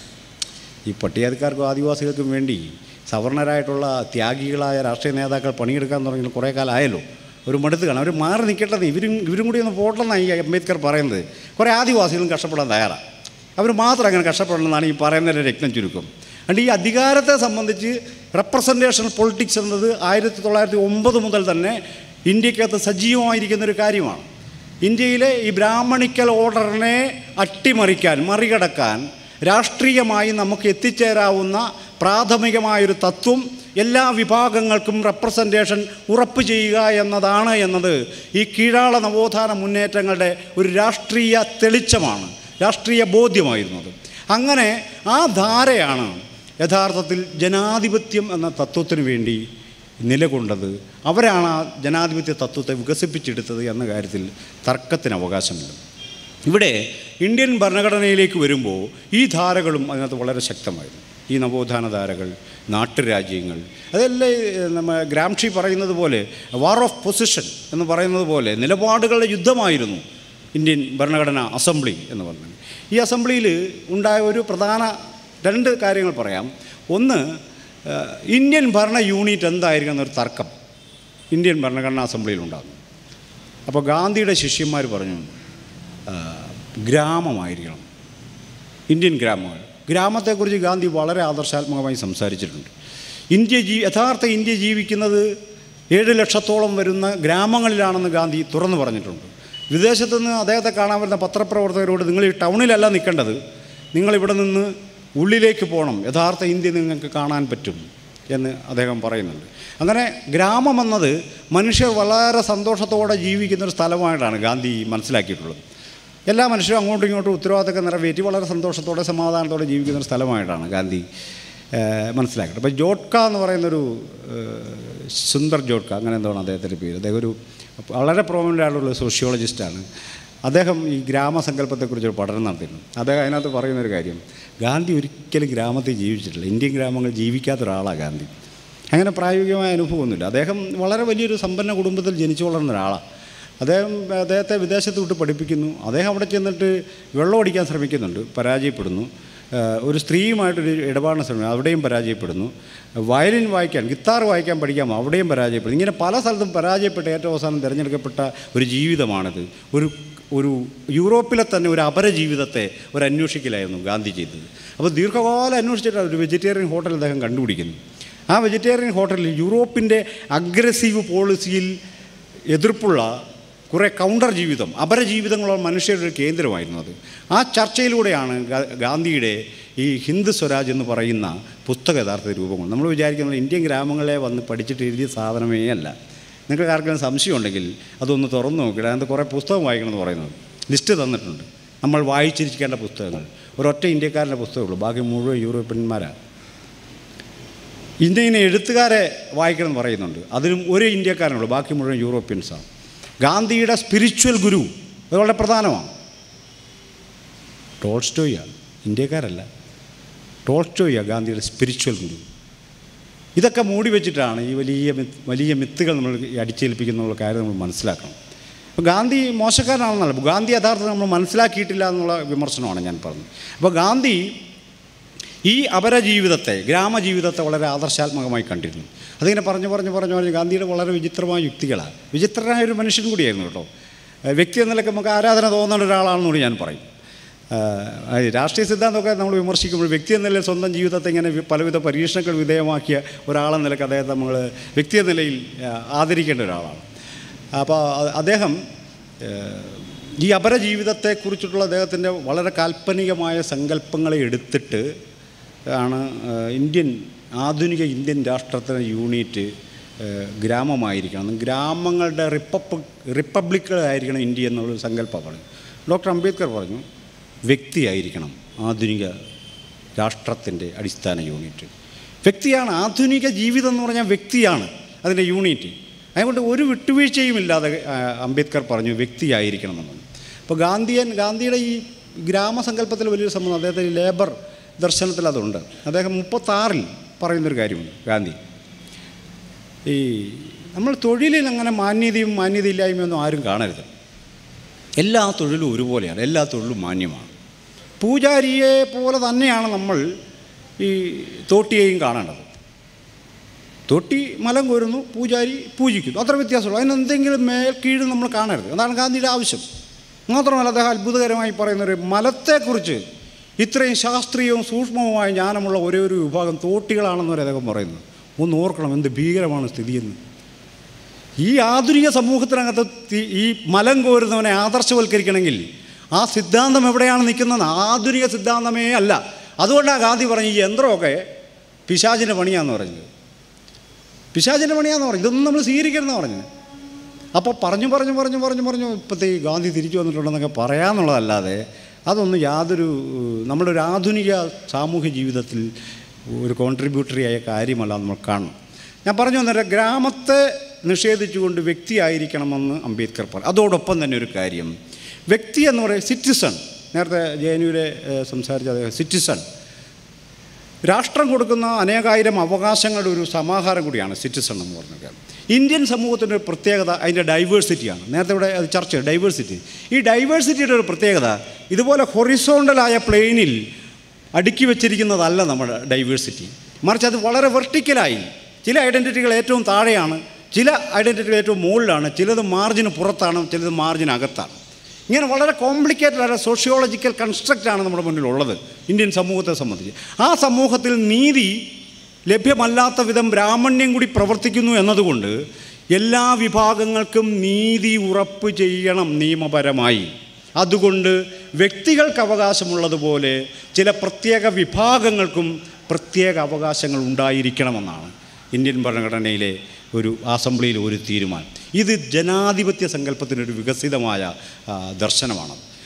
ഈ പട്ടികജാതിക്കാർക്കും ആദിവാസികൾക്കും വേണ്ടി സവർണരായിട്ടുള്ള ത്യാഗികളായ രാഷ്ട്രീയ നേതാക്കൾ പണിയെടുക്കാൻ തുടങ്ങി കുറേ കാലമായല്ലോ ഒരു മടുത്ത് കാണാം അവർ മാറി നിൽക്കേണ്ടത് ഇവരും ഇവരും കൂടി ഒന്ന് പോട്ടെന്നാണ് ഈ അംബേദ്കർ പറയുന്നത് കുറേ ആദിവാസികളും കഷ്ടപ്പെടാൻ തയ്യാറാണ് അവർ മാത്രം അങ്ങനെ കഷ്ടപ്പെടണമെന്നാണ് ഈ പറയുന്നതിൻ്റെ രക്തം ചുരുക്കം അതുകൊണ്ട് ഈ അധികാരത്തെ സംബന്ധിച്ച് റെപ്രസെൻറ്റേഷൻ പൊളിറ്റിക്സ് എന്നത് ആയിരത്തി തൊള്ളായിരത്തി ഒമ്പത് മുതൽ തന്നെ ഇന്ത്യക്കകത്ത് സജീവമായിരിക്കുന്ന ഒരു കാര്യമാണ് ഇന്ത്യയിലെ ഈ ബ്രാഹ്മണിക്കൽ ഓർഡറിനെ അട്ടിമറിക്കാൻ മറികടക്കാൻ രാഷ്ട്രീയമായി നമുക്ക് എത്തിച്ചേരാവുന്ന പ്രാഥമികമായൊരു തത്വം എല്ലാ വിഭാഗങ്ങൾക്കും റെപ്രസെൻറ്റേഷൻ ഉറപ്പ് ചെയ്യുക എന്നതാണ് എന്നത് ഈ കീഴാള നവോത്ഥാന മുന്നേറ്റങ്ങളുടെ ഒരു രാഷ്ട്രീയ തെളിച്ചമാണ് രാഷ്ട്രീയ ബോധ്യമായിരുന്നത് അങ്ങനെ ആ ധാരയാണ് യഥാർത്ഥത്തിൽ ജനാധിപത്യം എന്ന തത്വത്തിന് വേണ്ടി നിലകൊണ്ടത് അവരാണ് ആ ജനാധിപത്യ തത്വത്തെ വികസിപ്പിച്ചെടുത്തത് എന്ന കാര്യത്തിൽ തർക്കത്തിന് അവകാശമില്ല ഇവിടെ ഇന്ത്യൻ ഭരണഘടനയിലേക്ക് വരുമ്പോൾ ഈ ധാരകളും അതിനകത്ത് വളരെ ശക്തമായിരുന്നു ഈ നവോത്ഥാന ധാരകൾ നാട്ടുരാജ്യങ്ങൾ അതെല്ലാം ഈ നമ്മ ഗ്രാംഷി പറയുന്നത് പോലെ വാർ ഓഫ് പൊസിഷൻ എന്ന് പറയുന്നത് പോലെ നിലപാടുകളുടെ യുദ്ധമായിരുന്നു ഇന്ത്യൻ ഭരണഘടന അസംബ്ലി എന്ന് പറഞ്ഞത് ഈ അസംബ്ലിയിൽ ഉണ്ടായ ഒരു പ്രധാന രണ്ട് കാര്യങ്ങൾ പറയാം ഒന്ന് ഏഹ്, ഇന്ത്യൻ ഭരണ യൂണിറ്റ് എന്തായിരിക്കും എന്നൊരു തർക്കം ഇന്ത്യൻ ഭരണഘടനാ അസംബ്ലിയിൽ ഉണ്ടാകുന്നു അപ്പോൾ ഗാന്ധിയുടെ ശിഷ്യന്മാർ പറഞ്ഞു ആ, ഗ്രാമമായിരിക്കണം ഇന്ത്യൻ ഗ്രാമങ്ങൾ ഗ്രാമത്തെക്കുറിച്ച് ഗാന്ധി വളരെ ആദർശാത്മകമായി സംസാരിച്ചിട്ടുണ്ട് ഇന്ത്യ ജീ യഥാർത്ഥ ഇന്ത്യ ജീവിക്കുന്നത് ഏഴ് ലക്ഷത്തോളം വരുന്ന ഗ്രാമങ്ങളിലാണെന്ന് ഗാന്ധി തുറന്നു പറഞ്ഞിട്ടുണ്ട് വിദേശത്തു നിന്ന് അദ്ദേഹത്തെ കാണാൻ വരുന്ന പത്രപ്രവർത്തകരോട് നിങ്ങൾ ഈ ടൗണിലല്ല നിൽക്കേണ്ടത് നിങ്ങളിവിടെ നിന്ന് ഉള്ളിലേക്ക് പോകണം യഥാർത്ഥ ഇന്ത്യ നിങ്ങൾക്ക് കാണാൻ പറ്റും എന്ന് അദ്ദേഹം പറയുന്നുണ്ട് അങ്ങനെ ഗ്രാമമെന്നത് മനുഷ്യർ വളരെ സന്തോഷത്തോടെ ജീവിക്കുന്ന ഒരു സ്ഥലമായിട്ടാണ് ഗാന്ധി മനസ്സിലാക്കിയിട്ടുള്ളത് എല്ലാ മനുഷ്യരും അങ്ങോട്ടും ഇങ്ങോട്ടും ഉത്തരവാദിത്തമൊക്കെ നിറവേറ്റി വളരെ സന്തോഷത്തോടെ സമാധാനത്തോടെ ജീവിക്കുന്ന ഒരു സ്ഥലമായിട്ടാണ് ഗാന്ധി ഏഹ്, മനസ്സിലാക്കുന്നത് അപ്പോൾ ജോട്ട്ക എന്ന് പറയുന്നൊരു ഏഹ്, സുന്ദർ ജോട്ട്ക അങ്ങനെ എന്താണ് അദ്ദേഹത്തിൻ്റെ പേര് അദ്ദേഹം ഒരു വളരെ പ്രോമിനൻ്റ് ആയിട്ടുള്ള സോഷ്യോളജിസ്റ്റാണ് അദ്ദേഹം ഈ ഗ്രാമസങ്കല്പത്തെക്കുറിച്ച് ഒരു പഠനം നടത്തിയിരുന്നു അദ്ദേഹം അതിനകത്ത് പറയുന്നൊരു കാര്യം ഗാന്ധി ഒരിക്കലും ഗ്രാമത്തിൽ ജീവിച്ചിട്ടില്ല ഇന്ത്യൻ ഗ്രാമങ്ങൾ ജീവിക്കാത്ത ഒരാളാണ് ഗാന്ധി അങ്ങനെ പ്രായോഗികമായ അനുഭവമൊന്നുമില്ല അദ്ദേഹം വളരെ വലിയൊരു സമ്പന്ന കുടുംബത്തിൽ ജനിച്ചു വളർന്ന ഒരാളാണ് അദ്ദേഹം അദ്ദേഹത്തെ വിദേശത്ത് വിട്ട് പഠിപ്പിക്കുന്നു അദ്ദേഹം അവിടെ ചെന്നിട്ട് വെള്ളം അടിക്കാൻ ശ്രമിക്കുന്നുണ്ട് പരാജയപ്പെടുന്നു ഏഹ് ഒരു സ്ത്രീയുമായിട്ടൊരു ഇടപാടിന് ശ്രമിക്കുന്നു അവിടെയും പരാജയപ്പെടുന്നു വയലിൻ വായിക്കാൻ ഗിത്താർ വായിക്കാൻ പഠിക്കാൻ അവിടെയും പരാജയപ്പെടുന്നു ഇങ്ങനെ പല സ്ഥലത്തും പരാജയപ്പെട്ട് ഏറ്റവും അവസാനം തിരഞ്ഞെടുക്കപ്പെട്ട ഒരു ജീവിതമാണിത് ഒരു ഒരു യൂറോപ്പിലെ തന്നെ ഒരു അപരജീവിതത്തെ ഒരു അന്വേഷിക്കലായിരുന്നു ഗാന്ധി ചെയ്തത് അപ്പോൾ ദീർഘകാലം അന്വേഷിച്ചിട്ട് ഒരു വെജിറ്റേറിയൻ ഹോട്ടൽ അദ്ദേഹം കണ്ടുപിടിക്കുന്നു ആ വെജിറ്റേറിയൻ ഹോട്ടലിൽ യൂറോപ്പിൻ്റെ അഗ്രസീവ് പോളിസിയിൽ എതിർപ്പുള്ള കുറേ കൗണ്ടർ ജീവിതം അപരജീവിതങ്ങളുള്ള മനുഷ്യരുടെ ഒരു കേന്ദ്രമായിരുന്നു അത് ആ ചർച്ചയിലൂടെയാണ് ഗാ- ഗാന്ധിയുടെ ഈ ഹിന്ദു സ്വരാജ് എന്ന് പറയുന്ന പുസ്തക യഥാർത്ഥ രൂപങ്ങൾ നമ്മൾ വിചാരിക്കുന്നത് ഇന്ത്യൻ ഗ്രാമങ്ങളെ വന്ന് പഠിച്ചിട്ട് എഴുതിയ സാധനമേ അല്ല നിങ്ങൾക്ക് ആർക്കെങ്കിലും സംശയം ഉണ്ടെങ്കിൽ അതൊന്ന് തുറന്നു നോക്കിയിട്ട് അതിനകത്ത് കുറേ പുസ്തകം വായിക്കണമെന്ന് പറയുന്നത് ലിസ്റ്റ് തന്നിട്ടുണ്ട് നമ്മൾ വായിച്ചിരിക്കേണ്ട പുസ്തകങ്ങൾ ഒരൊറ്റ ഇന്ത്യക്കാരൻ്റെ പുസ്തകമുള്ളൂ ബാക്കി മുഴുവൻ യൂറോപ്യന്മാരാണ് ഇന്ത്യയിലെ എഴുത്തുകാരെ വായിക്കണം എന്ന് പറയുന്നുണ്ട് അതിലും ഒരു ഇന്ത്യക്കാരനുള്ളൂ ബാക്കി മുഴുവൻ യൂറോപ്യൻസാണ് ഗാന്ധിയുടെ സ്പിരിച്വൽ ഗുരു അത് വളരെ പ്രധാനമാണ് ടോൾസ്റ്റോയാണ് ഇന്ത്യക്കാരല്ല ടോൾസ്റ്റോയാണ് ഗാന്ധിയുടെ സ്പിരിച്വൽ ഗുരു ഇതൊക്കെ മൂടി വെച്ചിട്ടാണ് ഈ വലിയ മിത്ത് വലിയ മിത്തുകൾ നമ്മൾ ഈ അടിച്ചേൽപ്പിക്കുന്ന കാര്യം നമ്മൾ മനസ്സിലാക്കണം അപ്പോൾ ഗാന്ധി മോശക്കാരനാണെന്നല്ല അപ്പോൾ ഗാന്ധി യഥാർത്ഥത്തിൽ നമ്മൾ മനസ്സിലാക്കിയിട്ടില്ല എന്നുള്ള വിമർശനമാണ് ഞാൻ പറഞ്ഞത് അപ്പോൾ ഗാന്ധി ഈ അപരജീവിതത്തെ ഗ്രാമജീവിതത്തെ വളരെ ആദർശാത്മകമായി കണ്ടിരുന്നു അതിങ്ങനെ പറഞ്ഞു പറഞ്ഞു പറഞ്ഞു പറഞ്ഞ് ഗാന്ധിയുടെ വളരെ വിചിത്രമായ യുക്തികളാണ് വിചിത്രനായ ഒരു മനുഷ്യൻ കൂടിയായിരുന്നു കേട്ടോ ഏഹ് വ്യക്തി എന്ന നിലയ്ക്ക് നമുക്ക് ആരാധന തോന്നുന്ന ഒരാളാണെന്നുകൂടി ഞാൻ പറയും ഏഹ് അത് രാഷ്ട്രീയ സിദ്ധാന്തമൊക്കെ നമ്മൾ വിമർശിക്കുമ്പോൾ വ്യക്തി എന്ന നിലയിൽ സ്വന്തം ജീവിതത്തെ ഇങ്ങനെ വി- പലവിധ പരീക്ഷണങ്ങൾ വിധേയമാക്കിയ ഒരാളെന്ന നിലയ്ക്ക് അദ്ദേഹത്തെ നമ്മൾ വ്യക്തി എന്ന നിലയിൽ ഏഹ് ആദരിക്കേണ്ട ഒരാളാണ് അപ്പോൾ അ- അദ്ദേഹം ഏഹ് ഈ അപരജീവിതത്തെക്കുറിച്ചിട്ടുള്ള അദ്ദേഹത്തിൻ്റെ വളരെ കാൽപ്പനികമായ സങ്കല്പങ്ങളെ എടുത്തിട്ട് ആണ് ഏഹ് ഇന്ത്യൻ ആധുനിക ഇന്ത്യൻ രാഷ്ട്രത്തിന് യൂണിറ്റ് ഏഹ് ഗ്രാമമായിരിക്കണം ഗ്രാമങ്ങളുടെ റിപ്പബ് റിപ്പബ്ലിക്കുകളായിരിക്കണം ഇന്ത്യ എന്നുള്ളൊരു സങ്കല്പമാണ് ഡോക്ടർ അംബേദ്കർ പറഞ്ഞു വ്യക്തിയായിരിക്കണം ആധുനിക രാഷ്ട്രത്തിൻ്റെ അടിസ്ഥാന യൂണിറ്റ് വ്യക്തിയാണ് ആധുനിക ജീവിതം എന്ന് പറഞ്ഞാൽ വ്യക്തിയാണ് അതിൻ്റെ യൂണിറ്റ് അതുകൊണ്ട് ഒരു വിട്ടുവീഴ്ചയുമില്ലാതെ ആ, അംബേദ്കർ പറഞ്ഞു വ്യക്തിയായിരിക്കണം എന്നുള്ളത് അപ്പോൾ ഗാന്ധിയൻ ഗാന്ധിയുടെ ഈ ഗ്രാമസങ്കല്പത്തിൽ വലിയൊരു സംബന്ധം അദ്ദേഹത്തിൻ്റെ ലേബർ ദർശനത്തിൽ അതുണ്ട് അദ്ദേഹം മുപ്പത്താറിൽ പറയുന്നൊരു കാര്യമുണ്ട് ഗാന്ധി ഈ നമ്മൾ തൊഴിലിൽ അങ്ങനെ മാന്യതയും മാന്യതയില്ലായ്മയൊന്നും ആരും കാണരുത് എല്ലാ തൊഴിലും ഒരുപോലെയാണ് എല്ലാ തൊഴിലും മാന്യമാണ് പൂജാരിയെ പോലെ തന്നെയാണ് നമ്മൾ ഈ തോട്ടിയെയും കാണേണ്ടത് തൊട്ടി മലം കോരുന്നു പൂജാരി പൂജിക്കുന്നു അത്ര വ്യത്യാസമുള്ളൂ അതിനെന്തെങ്കിലും മേൽ കീഴ് നമ്മൾ കാണരുത് അതാണ് ഗാന്ധിയുടെ ആവശ്യം മാത്രമല്ല അദ്ദേഹം അത്ഭുതകരമായി പറയുന്നൊരു മലത്തെക്കുറിച്ച് ഇത്രയും ശാസ്ത്രീയവും സൂക്ഷ്മവുമായ ജ്ഞാനമുള്ള ഒരേ ഒരു വിഭാഗം തോട്ടികളാണെന്ന് വരെ അദ്ദേഹം പറയുന്നു ഒന്ന് ഓർക്കണം എന്ത് ഭീകരമാണ് സ്ഥിതിയെന്ന് ഈ ആധുനിക സമൂഹത്തിനകത്ത് തി- ഈ മലം കോരുന്നവനെ ആദർശവൽക്കരിക്കണമെങ്കിൽ ആ സിദ്ധാന്തം എവിടെയാണ് നിൽക്കുന്നത് ആധുനിക സിദ്ധാന്തമേ അല്ല അതുകൊണ്ടാണ് ഗാന്ധി പറഞ്ഞു ഈ യന്ത്രമൊക്കെ പിശാചിൻ്റെ പണിയാന്ന് പറഞ്ഞത് പിശാചിൻ്റെ പണിയാന്ന് പറഞ്ഞു ഇതൊന്നും നമ്മൾ സ്വീകരിക്കരുതെന്ന് പറഞ്ഞു അപ്പോൾ പറഞ്ഞു പറഞ്ഞു പറഞ്ഞു പറഞ്ഞു പറഞ്ഞു ഇപ്പോഴത്തെ ഈ ഗാന്ധി തിരിച്ചു വന്നിട്ടുണ്ടെന്നൊക്കെ പറയാമെന്നുള്ളതല്ലാതെ അതൊന്നും യാതൊരു നമ്മുടെ ഒരു ആധുനിക സാമൂഹ്യ ജീവിതത്തിൽ ഒരു കോൺട്രിബ്യൂട്ടറി ആയ കാര്യമല്ല നമ്മൾ കാണണം ഞാൻ പറഞ്ഞു വന്നേരം ഗ്രാമത്തെ നിഷേധിച്ചുകൊണ്ട് വ്യക്തിയായിരിക്കണമെന്ന് അംബേദ്കർ പറഞ്ഞു അതോടൊപ്പം തന്നെ ഒരു കാര്യം വ്യക്തി എന്ന് പറയുന്നത് സിറ്റിസൺ നേരത്തെ ജെ എൻ യുവിലെ സംസാരിച്ച അദ്ദേഹം സിറ്റിസൺ രാഷ്ട്രം കൊടുക്കുന്ന അനേകായിരം അവകാശങ്ങളുടെ ഒരു സമാഹാരം കൂടിയാണ് സിറ്റിസൺ എന്ന് പറഞ്ഞത് ഇന്ത്യൻ സമൂഹത്തിൻ്റെ ഒരു പ്രത്യേകത അതിൻ്റെ ഡൈവേഴ്സിറ്റിയാണ് നേരത്തെ ഇവിടെ അത് ചർച്ച ചെയ്തു, ഡൈവേഴ്സിറ്റി ഈ ഡൈവേഴ്സിറ്റിയുടെ ഒരു പ്രത്യേകത ഇതുപോലെ ഹൊറിസോണ്ടലായ പ്ലെയിനിൽ അടുക്കി വെച്ചിരിക്കുന്നതല്ല നമ്മുടെ ഡൈവേഴ്സിറ്റി മറിച്ച് അത് വളരെ വെർട്ടിക്കലായി ചില ഐഡൻറ്റിറ്റികൾ ഏറ്റവും താഴെയാണ് ചില ഐഡൻറ്റിറ്റികൾ ഏറ്റവും മുകളിലാണ് ചിലത് മാർജിന് പുറത്താണ് ചിലത് മാർജിന് അകത്താണ് ഇങ്ങനെ വളരെ കോംപ്ലിക്കേറ്റഡ് ആയ സോഷ്യോളജിക്കൽ കൺസ്ട്രക്റ്റാണ് നമ്മുടെ മുന്നിലുള്ളത് ഇന്ത്യൻ സമൂഹത്തെ സംബന്ധിച്ച് ആ സമൂഹത്തിൽ നീതി ലഭ്യമല്ലാത്ത വിധം ബ്രാഹ്മണ്യം കൂടി പ്രവർത്തിക്കുന്നു എന്നതുകൊണ്ട് എല്ലാ വിഭാഗങ്ങൾക്കും നീതി ഉറപ്പ് ചെയ്യണം നിയമപരമായി അതുകൊണ്ട് വ്യക്തികൾക്ക് അവകാശമുള്ളതുപോലെ ചില പ്രത്യേക വിഭാഗങ്ങൾക്കും പ്രത്യേക അവകാശങ്ങൾ ഉണ്ടായിരിക്കണമെന്നാണ് ഇന്ത്യൻ ഭരണഘടനയിലെ ഒരു അസംബ്ലിയിൽ ഒരു തീരുമാനം ഇത് ജനാധിപത്യ സങ്കല്പത്തിനൊരു വികസിതമായ ആ, ദർശനമാണ്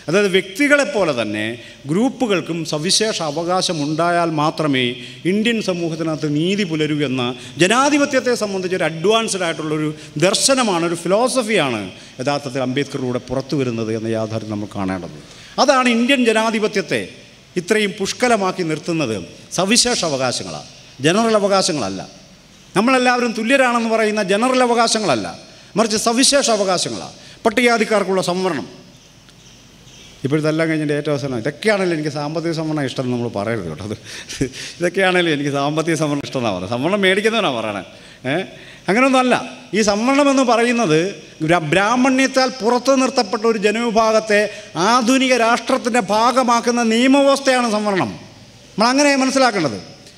അതായത് വ്യക്തികളെപ്പോലെ തന്നെ ഗ്രൂപ്പുകൾക്കും സവിശേഷ അവകാശം ഉണ്ടായാൽ മാത്രമേ ഇന്ത്യൻ സമൂഹത്തിനകത്ത് നീതി പുലരൂ എന്ന ജനാധിപത്യത്തെ സംബന്ധിച്ച് ഒരു അഡ്വാൻസ്ഡ് ആയിട്ടുള്ളൊരു ദർശനമാണ് ഒരു ഫിലോസഫിയാണ് യഥാർത്ഥത്തിൽ അംബേദ്കറിലൂടെ പുറത്തു വരുന്നത് എന്ന യാഥാർത്ഥ്യം നമ്മൾ കാണേണ്ടത് അതാണ് ഇന്ത്യൻ ജനാധിപത്യത്തെ ഇത്രയും പുഷ്കലമാക്കി നിർത്തുന്നത് സവിശേഷ അവകാശങ്ങളാണ് ജനറൽ അവകാശങ്ങളല്ല നമ്മളെല്ലാവരും തുല്യരാണെന്ന് പറയുന്ന ജനറൽ അവകാശങ്ങളല്ല മറിച്ച് സവിശേഷ അവകാശങ്ങളാണ് പട്ടികജാതിക്കാർക്കുള്ള സംവരണം ഇപ്പോഴത്തെല്ലാം കഴിഞ്ഞിട്ട് ഏറ്റവും അവസാനം ഇതൊക്കെയാണല്ലോ എനിക്ക് സാമ്പത്തിക സംവരണം ഇഷ്ടം എന്ന് നമ്മൾ പറയരുത് കേട്ടോ അത് ഇതൊക്കെയാണല്ലോ എനിക്ക് സാമ്പത്തിക സംവരണം ഇഷ്ടം എന്നാണ് പറയുന്നത് സംവരണം മേടിക്കുന്നവനാണ് പറയണേ ഏഹ് അങ്ങനെയൊന്നുമല്ല ഈ സംവരണം എന്ന് പറയുന്നത് ബ്രാ- ബ്രാഹ്മണ്യത്താൽ പുറത്തു നിർത്തപ്പെട്ട ഒരു ജനവിഭാഗത്തെ ആധുനിക രാഷ്ട്രത്തിൻ്റെ ഭാഗമാക്കുന്ന നിയമവ്യവസ്ഥയാണ് സംവരണം നമ്മൾ അങ്ങനെ മനസ്സിലാക്കേണ്ടത്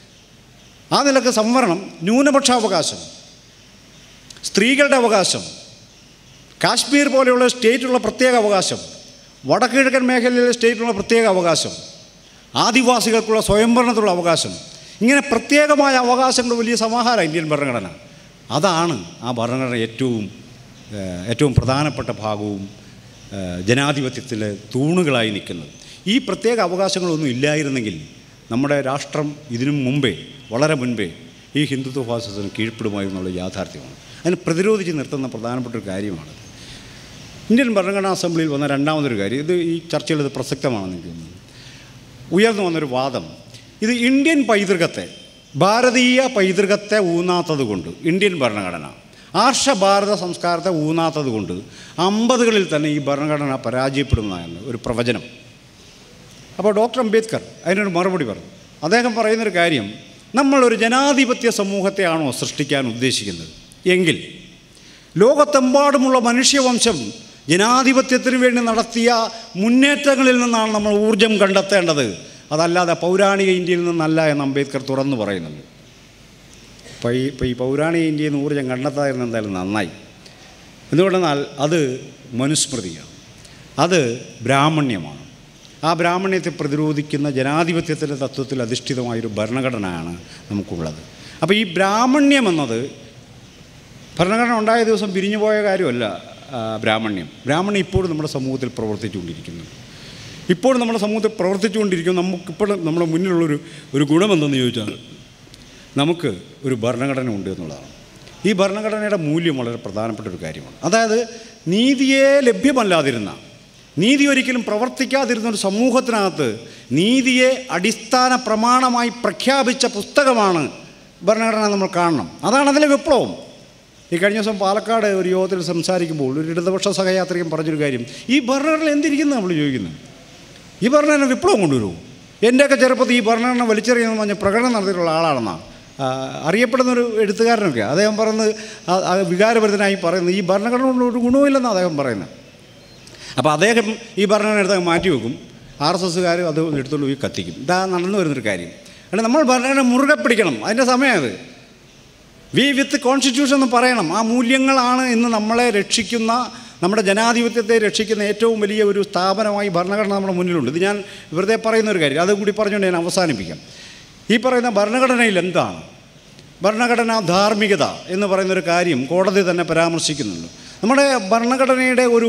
ആ നിലക്ക് സംവരണം ന്യൂനപക്ഷാവകാശം സ്ത്രീകളുടെ അവകാശം കാശ്മീർ പോലെയുള്ള സ്റ്റേറ്റുള്ള പ്രത്യേക അവകാശം വടക്കിഴക്കൻ മേഖലയിലെ സ്റ്റേറ്റിലുള്ള പ്രത്യേക അവകാശം ആദിവാസികൾക്കുള്ള സ്വയംഭരണത്തിലുള്ള അവകാശം ഇങ്ങനെ പ്രത്യേകമായ അവകാശങ്ങളുടെ വലിയ സമാഹാരം ഇന്ത്യൻ ഭരണഘടന അതാണ് ആ ഭരണഘടന ഏറ്റവും ഏഹ്, ഏറ്റവും പ്രധാനപ്പെട്ട ഭാഗവും ഏഹ്, ജനാധിപത്യത്തിലെ തൂണുകളായി നിൽക്കുന്നത് ഈ പ്രത്യേക അവകാശങ്ങളൊന്നും ഇല്ലായിരുന്നെങ്കിൽ നമ്മുടെ രാഷ്ട്രം ഇതിനു മുമ്പേ വളരെ മുൻപേ ഈ ഹിന്ദുത്വ ഫാസിസത്തിന് കീഴ്പ്പെടുമായിരുന്നുള്ള യാഥാർത്ഥ്യമാണ് അതിനെ പ്രതിരോധിച്ച് നിർത്തുന്ന പ്രധാനപ്പെട്ട ഒരു കാര്യമാണ് ഇന്ത്യൻ ഭരണഘടനാ അസംബ്ലിയിൽ വന്ന രണ്ടാമതൊരു കാര്യം ഇത് ഈ ചർച്ചയിൽ ഇത് പ്രസക്തമാണെന്ന് എനിക്ക് തോന്നുന്നു ഉയർന്നു വന്നൊരു വാദം ഇത് ഇന്ത്യൻ പൈതൃകത്തെ ഭാരതീയ പൈതൃകത്തെ ഊന്നാത്തത് കൊണ്ട് ഇന്ത്യൻ ഭരണഘടന ആർഷ ഭാരത സംസ്കാരത്തെ ഊന്നാത്തത് കൊണ്ട് അമ്പതുകളിൽ തന്നെ ഈ ഭരണഘടന പരാജയപ്പെടുന്നതാണ് ഒരു പ്രവചനം അപ്പോൾ ഡോക്ടർ അംബേദ്കർ അതിനൊരു മറുപടി പറഞ്ഞു അദ്ദേഹം പറയുന്നൊരു കാര്യം നമ്മളൊരു ജനാധിപത്യ സമൂഹത്തെയാണോ സൃഷ്ടിക്കാൻ ഉദ്ദേശിക്കുന്നത് എങ്കിൽ ലോകത്തെമ്പാടുമുള്ള മനുഷ്യവംശം ജനാധിപത്യത്തിന് വേണ്ടി നടത്തിയ മുന്നേറ്റങ്ങളിൽ നിന്നാണ് നമ്മൾ ഊർജം കണ്ടെത്തേണ്ടത് അതല്ലാതെ പൗരാണിക ഇന്ത്യയിൽ നിന്നല്ല എന്ന് അംബേദ്കർ തുറന്നു പറയുന്നുണ്ട് അപ്പോൾ ഈ ഇപ്പോൾ ഈ പൗരാണിക ഇന്ത്യയിൽ നിന്ന് ഊർജം കണ്ടെത്താതിരുന്ന എന്തായാലും നന്നായി എന്തുകൊണ്ടെന്നാൽ അത് മനുസ്മൃതിയാണ് അത് ബ്രാഹ്മണ്യമാണ് ആ ബ്രാഹ്മണ്യത്തെ പ്രതിരോധിക്കുന്ന ജനാധിപത്യത്തിൻ്റെ തത്വത്തിൽ അധിഷ്ഠിതമായൊരു ഭരണഘടനയാണ് നമുക്കുള്ളത് അപ്പോൾ ഈ ബ്രാഹ്മണ്യം എന്നത് ഭരണഘടന ഉണ്ടായ ദിവസം പിരിഞ്ഞു പോയ കാര്യമല്ല ആ, ബ്രാഹ്മണ്യം ബ്രാഹ്മണ്യം ഇപ്പോഴും നമ്മുടെ സമൂഹത്തിൽ പ്രവർത്തിച്ചുകൊണ്ടിരിക്കുന്നു ഇപ്പോഴും നമ്മുടെ സമൂഹത്തിൽ പ്രവർത്തിച്ചുകൊണ്ടിരിക്കും നമുക്കിപ്പോഴും നമ്മുടെ മുന്നിലുള്ളൊരു ഒരു ഗുണമെന്തെന്ന് ചോദിച്ചാൽ നമുക്ക് ഒരു ഭരണഘടന ഉണ്ട് എന്നുള്ളതാണ് ഈ ഭരണഘടനയുടെ മൂല്യം വളരെ പ്രധാനപ്പെട്ട ഒരു കാര്യമാണ് അതായത് നീതിയെ ലഭ്യമല്ലാതിരുന്ന നീതി ഒരിക്കലും പ്രവർത്തിക്കാതിരുന്ന ഒരു സമൂഹത്തിനകത്ത് നീതിയെ അടിസ്ഥാന പ്രമാണമായി പ്രഖ്യാപിച്ച പുസ്തകമാണ് ഭരണഘടന നമ്മൾ കാണണം അതാണ് അതിലെ വിപ്ലവം ഈ കഴിഞ്ഞ ദിവസം പാലക്കാട് ഒരു യോഗത്തിൽ സംസാരിക്കുമ്പോൾ ഒരു ഇടതുപക്ഷ സഹയാത്രികൻ പറഞ്ഞൊരു കാര്യം ഈ ഭരണഘടന എന്തിരിക്കുന്നു നമ്മൾ ചോദിക്കുന്നത് ഈ ഭരണഘടന വിപ്ലവം കൊണ്ടുവരുമോ എൻ്റെയൊക്കെ ചെറുപ്പത്തിൽ ഈ ഭരണഘടന വലിച്ചെറിയുമെന്ന് പറഞ്ഞ് പ്രകടനം നടത്തിയിട്ടുള്ള ആളാണെന്നാണ് ആ, അറിയപ്പെടുന്നൊരു എഴുത്തുകാരനൊക്കെ അദ്ദേഹം പറയുന്നത് ആ- ആ വികാരഭരിതനായി പറയുന്നത് ഈ ഭരണഘടന കൊണ്ട് ഒരു ഗുണവുമില്ലെന്നാണ് അദ്ദേഹം പറയുന്നത് അപ്പോൾ അദ്ദേഹം ഈ ഭരണഘടന എടുത്ത് അങ്ങ് മാറ്റി വെക്കും ആർ എസ് എസ്സുകാർ അത് എടുത്തുകൊണ്ട് പോയി കത്തിക്കും ഇതാ നടന്നു വരുന്നൊരു കാര്യം അല്ല നമ്മൾ ഭരണഘടന മുറുകെ പിടിക്കണം അതിൻ്റെ സമയം അത് വി വിത്ത് കോൺസ്റ്റിറ്റ്യൂഷൻ എന്ന് പറയണം ആ മൂല്യങ്ങളാണ് ഇന്ന് നമ്മളെ രക്ഷിക്കുന്ന നമ്മുടെ ജനാധിപത്യത്തെ രക്ഷിക്കുന്ന ഏറ്റവും വലിയ ഒരു സ്ഥാപനമായി ഭരണഘടന നമ്മുടെ മുന്നിലുണ്ട് ഇത് ഞാൻ വെറുതെ പറയുന്ന ഒരു കാര്യം അതും കൂടി പറഞ്ഞുകൊണ്ട് ഞാൻ അവസാനിപ്പിക്കാം ഈ പറയുന്ന ഭരണഘടനയിൽ എന്താണ് ഭരണഘടനാ ധാർമ്മികത എന്ന് പറയുന്നൊരു കാര്യം കോടതി തന്നെ പരാമർശിക്കുന്നുണ്ട് നമ്മുടെ ഭരണഘടനയുടെ ഒരു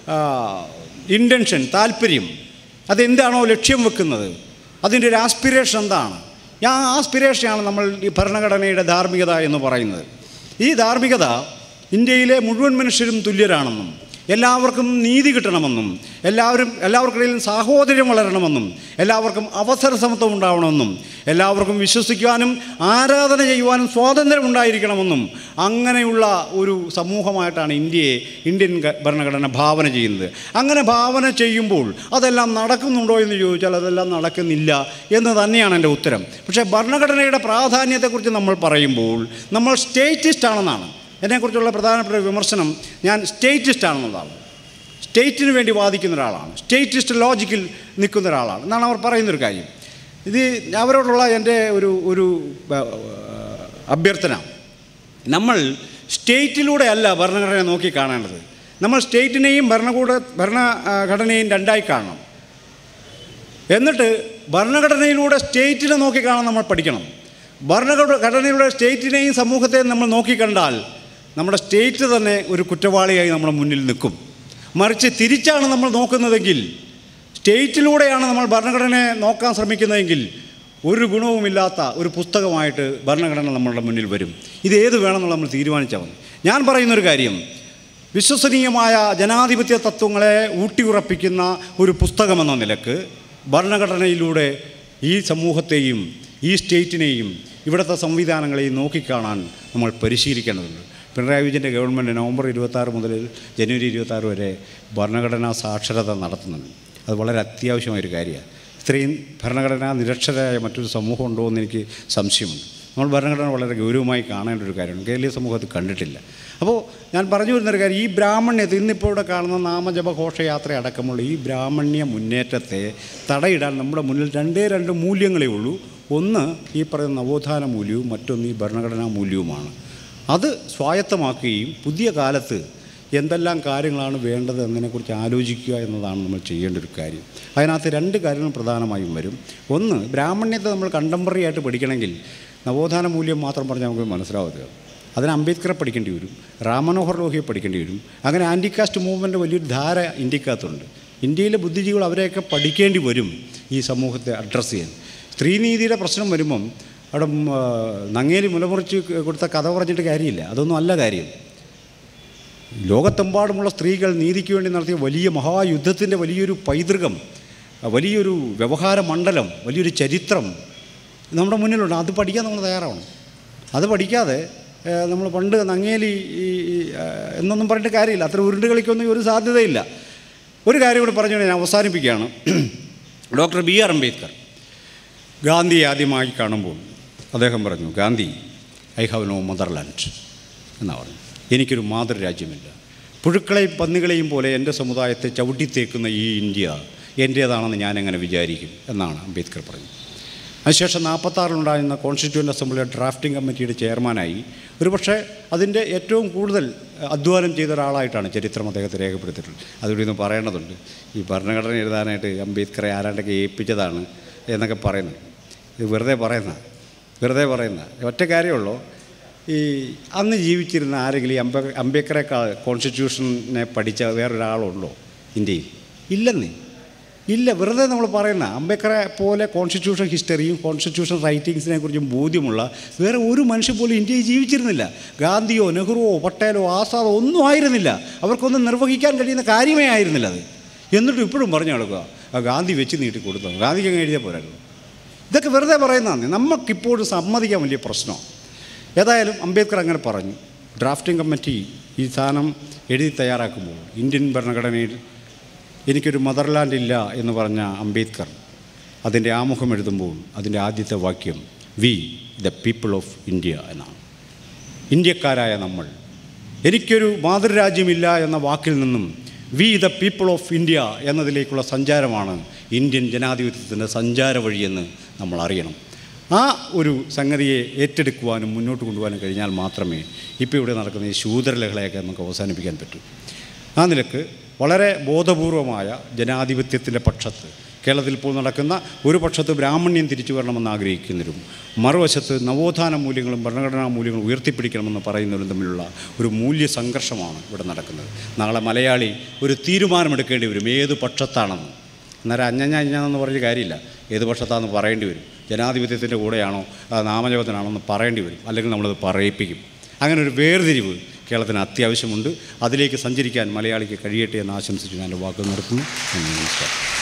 ഇൻറ്റൻഷൻ താല്പര്യം അതെന്താണോ ലക്ഷ്യം വെക്കുന്നത് അതിൻ്റെ ഒരു ആസ്പിരേഷൻ എന്താണ് ആ ആസ്പിരേഷനാണ് നമ്മൾ ഈ ഭരണഘടനയുടെ ധാർമ്മികത എന്ന് പറയുന്നത് ഈ ധാർമ്മികത ഇന്ത്യയിലെ മുഴുവൻ മനുഷ്യരും തുല്യരാണെന്നും എല്ലാവർക്കും നീതി കിട്ടണമെന്നും എല്ലാവരും എല്ലാവർക്കിടയിലും സാഹോദര്യം വളരണമെന്നും എല്ലാവർക്കും അവസര സമത്വം ഉണ്ടാവണമെന്നും എല്ലാവർക്കും വിശ്വസിക്കുവാനും ആരാധന ചെയ്യുവാനും സ്വാതന്ത്ര്യം ഉണ്ടായിരിക്കണമെന്നും അങ്ങനെയുള്ള ഒരു സമൂഹമായിട്ടാണ് ഇന്ത്യയെ ഇന്ത്യൻ ഗ- ഭരണഘടന ഭാവന ചെയ്യുന്നത് അങ്ങനെ ഭാവന ചെയ്യുമ്പോൾ അതെല്ലാം നടക്കുന്നുണ്ടോ എന്ന് ചോദിച്ചാൽ അതെല്ലാം നടക്കുന്നില്ല എന്ന് തന്നെയാണ് എൻ്റെ ഉത്തരം പക്ഷേ ഭരണഘടനയുടെ പ്രാധാന്യത്തെക്കുറിച്ച് നമ്മൾ പറയുമ്പോൾ നമ്മൾ സ്റ്റേറ്റിസ്റ്റ് ആണെന്നാണ് എന്നെക്കുറിച്ചുള്ള പ്രധാനപ്പെട്ട വിമർശനം ഞാൻ സ്റ്റേറ്റിസ്റ്റ് ആണെന്നുള്ളതാണ് സ്റ്റേറ്റിന് വേണ്ടി വാദിക്കുന്ന ഒരാളാണ് സ്റ്റേറ്റിസ്റ്റ് ലോജിക്കിൽ നിൽക്കുന്ന ഒരാളാണ് എന്നാണ് അവർ പറയുന്നൊരു കാര്യം ഇത് അവരോടുള്ള എൻ്റെ ഒരു ഒരു ആ, അഭ്യർത്ഥന നമ്മൾ സ്റ്റേറ്റിലൂടെ അല്ല ഭരണഘടന നോക്കി കാണേണ്ടത് നമ്മൾ സ്റ്റേറ്റിനെയും ഭരണകൂട ഭരണഘടനയും രണ്ടായി കാണണം എന്നിട്ട് ഭരണഘടനയിലൂടെ സ്റ്റേറ്റിനെ നോക്കിക്കാണാൻ നമ്മൾ പഠിക്കണം ഭരണഘടനയിലൂടെ സ്റ്റേറ്റിനെയും സമൂഹത്തെയും നമ്മൾ നോക്കിക്കണ്ടാൽ നമ്മുടെ സ്റ്റേറ്റ് തന്നെ ഒരു കുറ്റവാളിയായി നമ്മുടെ മുന്നിൽ നിൽക്കും മറിച്ച് തിരിച്ചാണ് നമ്മൾ നോക്കുന്നതെങ്കിൽ സ്റ്റേറ്റിലൂടെയാണ് നമ്മൾ ഭരണഘടനയെ നോക്കാൻ ശ്രമിക്കുന്നതെങ്കിൽ ഒരു ഗുണവുമില്ലാത്ത ഒരു പുസ്തകമായിട്ട് ഭരണഘടന നമ്മളുടെ മുന്നിൽ വരും ഇത് ഏത് വേണമെന്നുള്ള നമ്മൾ തീരുമാനിച്ചാൽ മതി ഞാൻ പറയുന്നൊരു കാര്യം വിശ്വസനീയമായ ജനാധിപത്യ തത്വങ്ങളെ ഊട്ടിയുറപ്പിക്കുന്ന ഒരു പുസ്തകമെന്ന നിലക്ക് ഭരണഘടനയിലൂടെ ഈ സമൂഹത്തെയും ഈ സ്റ്റേറ്റിനെയും ഇവിടുത്തെ സംവിധാനങ്ങളെയും നോക്കിക്കാണാൻ നമ്മൾ പരിശീലിക്കേണ്ടതുണ്ട് പിണറായി വിജയൻ്റെ ഗവൺമെൻറ് നവംബർ ഇരുപത്താറ് മുതൽ ജനുവരി ഇരുപത്താറ് വരെ ഭരണഘടനാ സാക്ഷരത നടത്തുന്നുണ്ട് അത് വളരെ അത്യാവശ്യമായൊരു കാര്യമാണ് ഇത്രയും ഭരണഘടനാ നിരക്ഷരായ മറ്റൊരു സമൂഹം ഉണ്ടോ എന്ന് എനിക്ക് സംശയമുണ്ട് നമ്മൾ ഭരണഘടന വളരെ ഗൗരവമായി കാണേണ്ട ഒരു കാര്യമാണ് കേരളീയ സമൂഹം അത് കണ്ടിട്ടില്ല അപ്പോൾ ഞാൻ പറഞ്ഞു വരുന്നൊരു കാര്യം ഈ ബ്രാഹ്മണ്യത്തെ ഇന്നിപ്പോൾ ഇവിടെ കാണുന്ന നാമജപ ഘോഷയാത്ര അടക്കമുള്ള ഈ ബ്രാഹ്മണ്യ മുന്നേറ്റത്തെ തടയിടാൻ നമ്മുടെ മുന്നിൽ രണ്ടേ രണ്ട് മൂല്യങ്ങളേ ഉള്ളൂ ഒന്ന് ഈ പറയുന്ന നവോത്ഥാന മൂല്യവും മറ്റൊന്ന് ഈ ഭരണഘടനാ മൂല്യവുമാണ് അത് സ്വായത്തമാക്കുകയും പുതിയ കാലത്ത് എന്തെല്ലാം കാര്യങ്ങളാണ് വേണ്ടത് എന്നതിനെക്കുറിച്ച് ആലോചിക്കുക എന്നതാണ് നമ്മൾ ചെയ്യേണ്ട ഒരു കാര്യം അതിനകത്ത് രണ്ട് കാര്യങ്ങൾ പ്രധാനമായും വരും ഒന്ന് ബ്രാഹ്മണ്യത്തെ നമ്മൾ കണ്ടംപററി ആയിട്ട് പഠിക്കണമെങ്കിൽ നവോത്ഥാന മൂല്യം മാത്രം പറഞ്ഞാൽ നമുക്ക് മനസ്സിലാവത്തില്ല അതിന് അംബേദ്കറെ പഠിക്കേണ്ടി വരും റാമനോഹർ ലോഹിയെ പഠിക്കേണ്ടി വരും അങ്ങനെ ആൻറ്റി കാസ്റ്റ് മൂവ്മെൻറ്റ് വലിയൊരു ധാര ഇന്ത്യക്കകത്തുണ്ട് ഇന്ത്യയിലെ ബുദ്ധിജീവികൾ അവരെയൊക്കെ പഠിക്കേണ്ടി വരും ഈ സമൂഹത്തെ അഡ്രസ്സ് ചെയ്യാൻ സ്ത്രീനീതിയുടെ പ്രശ്നം വരുമ്പം അവിടെ ഉം, ആ, നങ്ങേലി മുലമുറിച്ച് കൊടുത്ത കഥ പറഞ്ഞിട്ട് കാര്യമില്ല അതൊന്നും അല്ല കാര്യം ലോകത്തെമ്പാടുമുള്ള സ്ത്രീകൾ നീതിക്ക് വേണ്ടി നടത്തിയ വലിയ മഹായുദ്ധത്തിൻ്റെ വലിയൊരു പൈതൃകം വലിയൊരു വ്യവഹാര മണ്ഡലം വലിയൊരു ചരിത്രം നമ്മുടെ മുന്നിലുണ്ട് അത് പഠിക്കാൻ നമ്മൾ തയ്യാറാവണം അത് പഠിക്കാതെ നമ്മൾ പണ്ട് നങ്ങേലി ഈ ഈ, ആ, എന്നൊന്നും പറഞ്ഞിട്ട് കാര്യമില്ല അത്ര ഉരുണ്ട് കളിക്കൊന്നും ഒരു സാധ്യതയില്ല ഒരു കാര്യം കൂടി പറഞ്ഞു ഞാൻ അവസാനിപ്പിക്കുകയാണ് ഡോക്ടർ ബി ആർ അംബേദ്കർ ഗാന്ധിയെ ആദ്യമായി കാണുമ്പോൾ അദ്ദേഹം പറഞ്ഞു Gandhi I have no motherland എന്നാണ് പറഞ്ഞു എനിക്കൊരു മാതൃരാജ്യമില്ല പുഴുക്കളെയും പന്നികളെയും പോലെ എൻ്റെ സമുദായത്തെ ചവിട്ടിത്തേക്കുന്ന ഈ ഇന്ത്യ എൻ്റേതാണെന്ന് ഞാനെങ്ങനെ വിചാരിക്കും എന്നാണ് അംബേദ്കർ പറഞ്ഞത് അതിനുശേഷം നാൽപ്പത്താറിലുണ്ടായിരുന്ന കോൺസ്റ്റിറ്റ്യൂൻ്റ് അസംബ്ലിയുടെ ഡ്രാഫ്റ്റിംഗ് കമ്മിറ്റിയുടെ ചെയർമാനായി ഒരുപക്ഷെ അതിൻ്റെ ഏറ്റവും കൂടുതൽ അധ്വാനം ചെയ്ത ഒരാളായിട്ടാണ് ചരിത്രം അദ്ദേഹത്തെ രേഖപ്പെടുത്തിയിട്ടുള്ളത് അതുകൂടി ഒന്ന് പറയേണ്ടതുണ്ട് ഈ ഭരണഘടന എഴുതാനായിട്ട് അംബേദ്കറെ ആരാണ്ടൊക്കെ ഏൽപ്പിച്ചതാണ് എന്നൊക്കെ പറയുന്നത് ഇത് വെറുതെ പറയുന്ന വെറുതെ പറയുന്ന ഒറ്റ കാര്യമുള്ളൂ ഈ അന്ന് ജീവിച്ചിരുന്ന ആരെങ്കിലും ഈ അംബേ അംബേദ്കറേക്കാൾ കോൺസ്റ്റിറ്റ്യൂഷനെ പഠിച്ച വേറൊരാളുണ്ടോ ഇന്ത്യയിൽ ഇല്ലെന്നേ ഇല്ല വെറുതെ നമ്മൾ പറയുന്ന അംബേദ്കറെ പോലെ കോൺസ്റ്റിറ്റ്യൂഷൻ ഹിസ്റ്ററിയും കോൺസ്റ്റിറ്റ്യൂഷൻ റൈറ്റിങ്സിനെ കുറിച്ചും ബോധ്യമുള്ള വേറെ ഒരു മനുഷ്യൻ പോലും ഇന്ത്യയിൽ ജീവിച്ചിരുന്നില്ല ഗാന്ധിയോ നെഹ്റുവോ പട്ടേലോ ആസാദോ ഒന്നും ആയിരുന്നില്ല അവർക്കൊന്നും നിർവഹിക്കാൻ കഴിയുന്ന കാര്യമേ ആയിരുന്നില്ല അത് എന്നിട്ടും ഇപ്പോഴും പറഞ്ഞു നടക്കുക ആ ഗാന്ധി വെച്ച് നീട്ടി കൊടുത്തു ഗാന്ധിക്ക് അങ്ങ് എഴുതിയാൽ പോരായിരുന്നു ഇതൊക്കെ വെറുതെ പറയുന്നതാണ് നമുക്കിപ്പോഴും സമ്മതിക്കാൻ വലിയ പ്രശ്നമാണ് ഏതായാലും അംബേദ്കർ അങ്ങനെ പറഞ്ഞു ഡ്രാഫ്റ്റിംഗ് കമ്മിറ്റി ഈ സാധനം എഴുതി തയ്യാറാക്കുമ്പോൾ ഇന്ത്യൻ ഭരണഘടനയിൽ എനിക്കൊരു മദർലാൻഡ് ഇല്ല എന്ന് പറഞ്ഞ അംബേദ്കർ അതിൻ്റെ ആമുഖം എഴുതുമ്പോൾ അതിൻ്റെ ആദ്യത്തെ വാക്യം we the people of India എന്നാണ് ഇന്ത്യക്കാരായ നമ്മൾ എനിക്കൊരു മാതൃരാജ്യമില്ല എന്ന വാക്കിൽ നിന്നും we the people of India എന്നതിലേക്കുള്ള സഞ്ചാരമാണ് ഇന്ത്യൻ ജനാധിപത്യത്തിൻ്റെ സഞ്ചാര വഴിയെന്ന് നമ്മൾ അറിയണം ആ ഒരു സംഗതിയെ ഏറ്റെടുക്കുവാനും മുന്നോട്ട് കൊണ്ടുപോകാനും കഴിഞ്ഞാൽ മാത്രമേ ഇപ്പോൾ ഇവിടെ നടക്കുന്ന ഈ ശൂദ്രലഹളയൊക്കെ നമുക്ക് അവസാനിപ്പിക്കാൻ പറ്റൂ ആ നിലക്ക് വളരെ ബോധപൂർവമായ ജനാധിപത്യത്തിൻ്റെ പക്ഷത്ത് കേരളത്തിൽ ഇപ്പോൾ നടക്കുന്ന ഒരു പക്ഷത്ത് ബ്രാഹ്മണ്യം തിരിച്ചു വരണമെന്ന് ആഗ്രഹിക്കുന്നവരും മറുവശത്ത് നവോത്ഥാന മൂല്യങ്ങളും ഭരണഘടനാ മൂല്യങ്ങളും ഉയർത്തിപ്പിടിക്കണമെന്ന് പറയുന്നവരും തമ്മിലുള്ള ഒരു മൂല്യ സംഘർഷമാണ് ഇവിടെ നടക്കുന്നത് നാളെ മലയാളി ഒരു തീരുമാനമെടുക്കേണ്ടി വരും ഏത് പക്ഷത്താണെന്ന് അന്നേരം അഞ്ഞഞ്ഞ അഞ്ഞെന്ന് പറഞ്ഞ കാര്യമില്ല ഏത് പക്ഷത്താണെന്ന് പറയേണ്ടി വരും ജനാധിപത്യത്തിൻ്റെ കൂടെയാണോ ആ, നാമജപത്തിനാണോ എന്ന് പറയേണ്ടി വരും അല്ലെങ്കിൽ നമ്മളത് പറയിപ്പിക്കും അങ്ങനെ ഒരു വേർതിരിവ് കേരളത്തിന് അത്യാവശ്യമുണ്ട് അതിലേക്ക് സഞ്ചരിക്കാൻ മലയാളിക്ക് കഴിയട്ടെ എന്ന് ആശംസിച്ച് ഞാൻ എൻ്റെ വാക്കുകൾ നിർത്തുന്നു നന്ദി നമസ്കാരം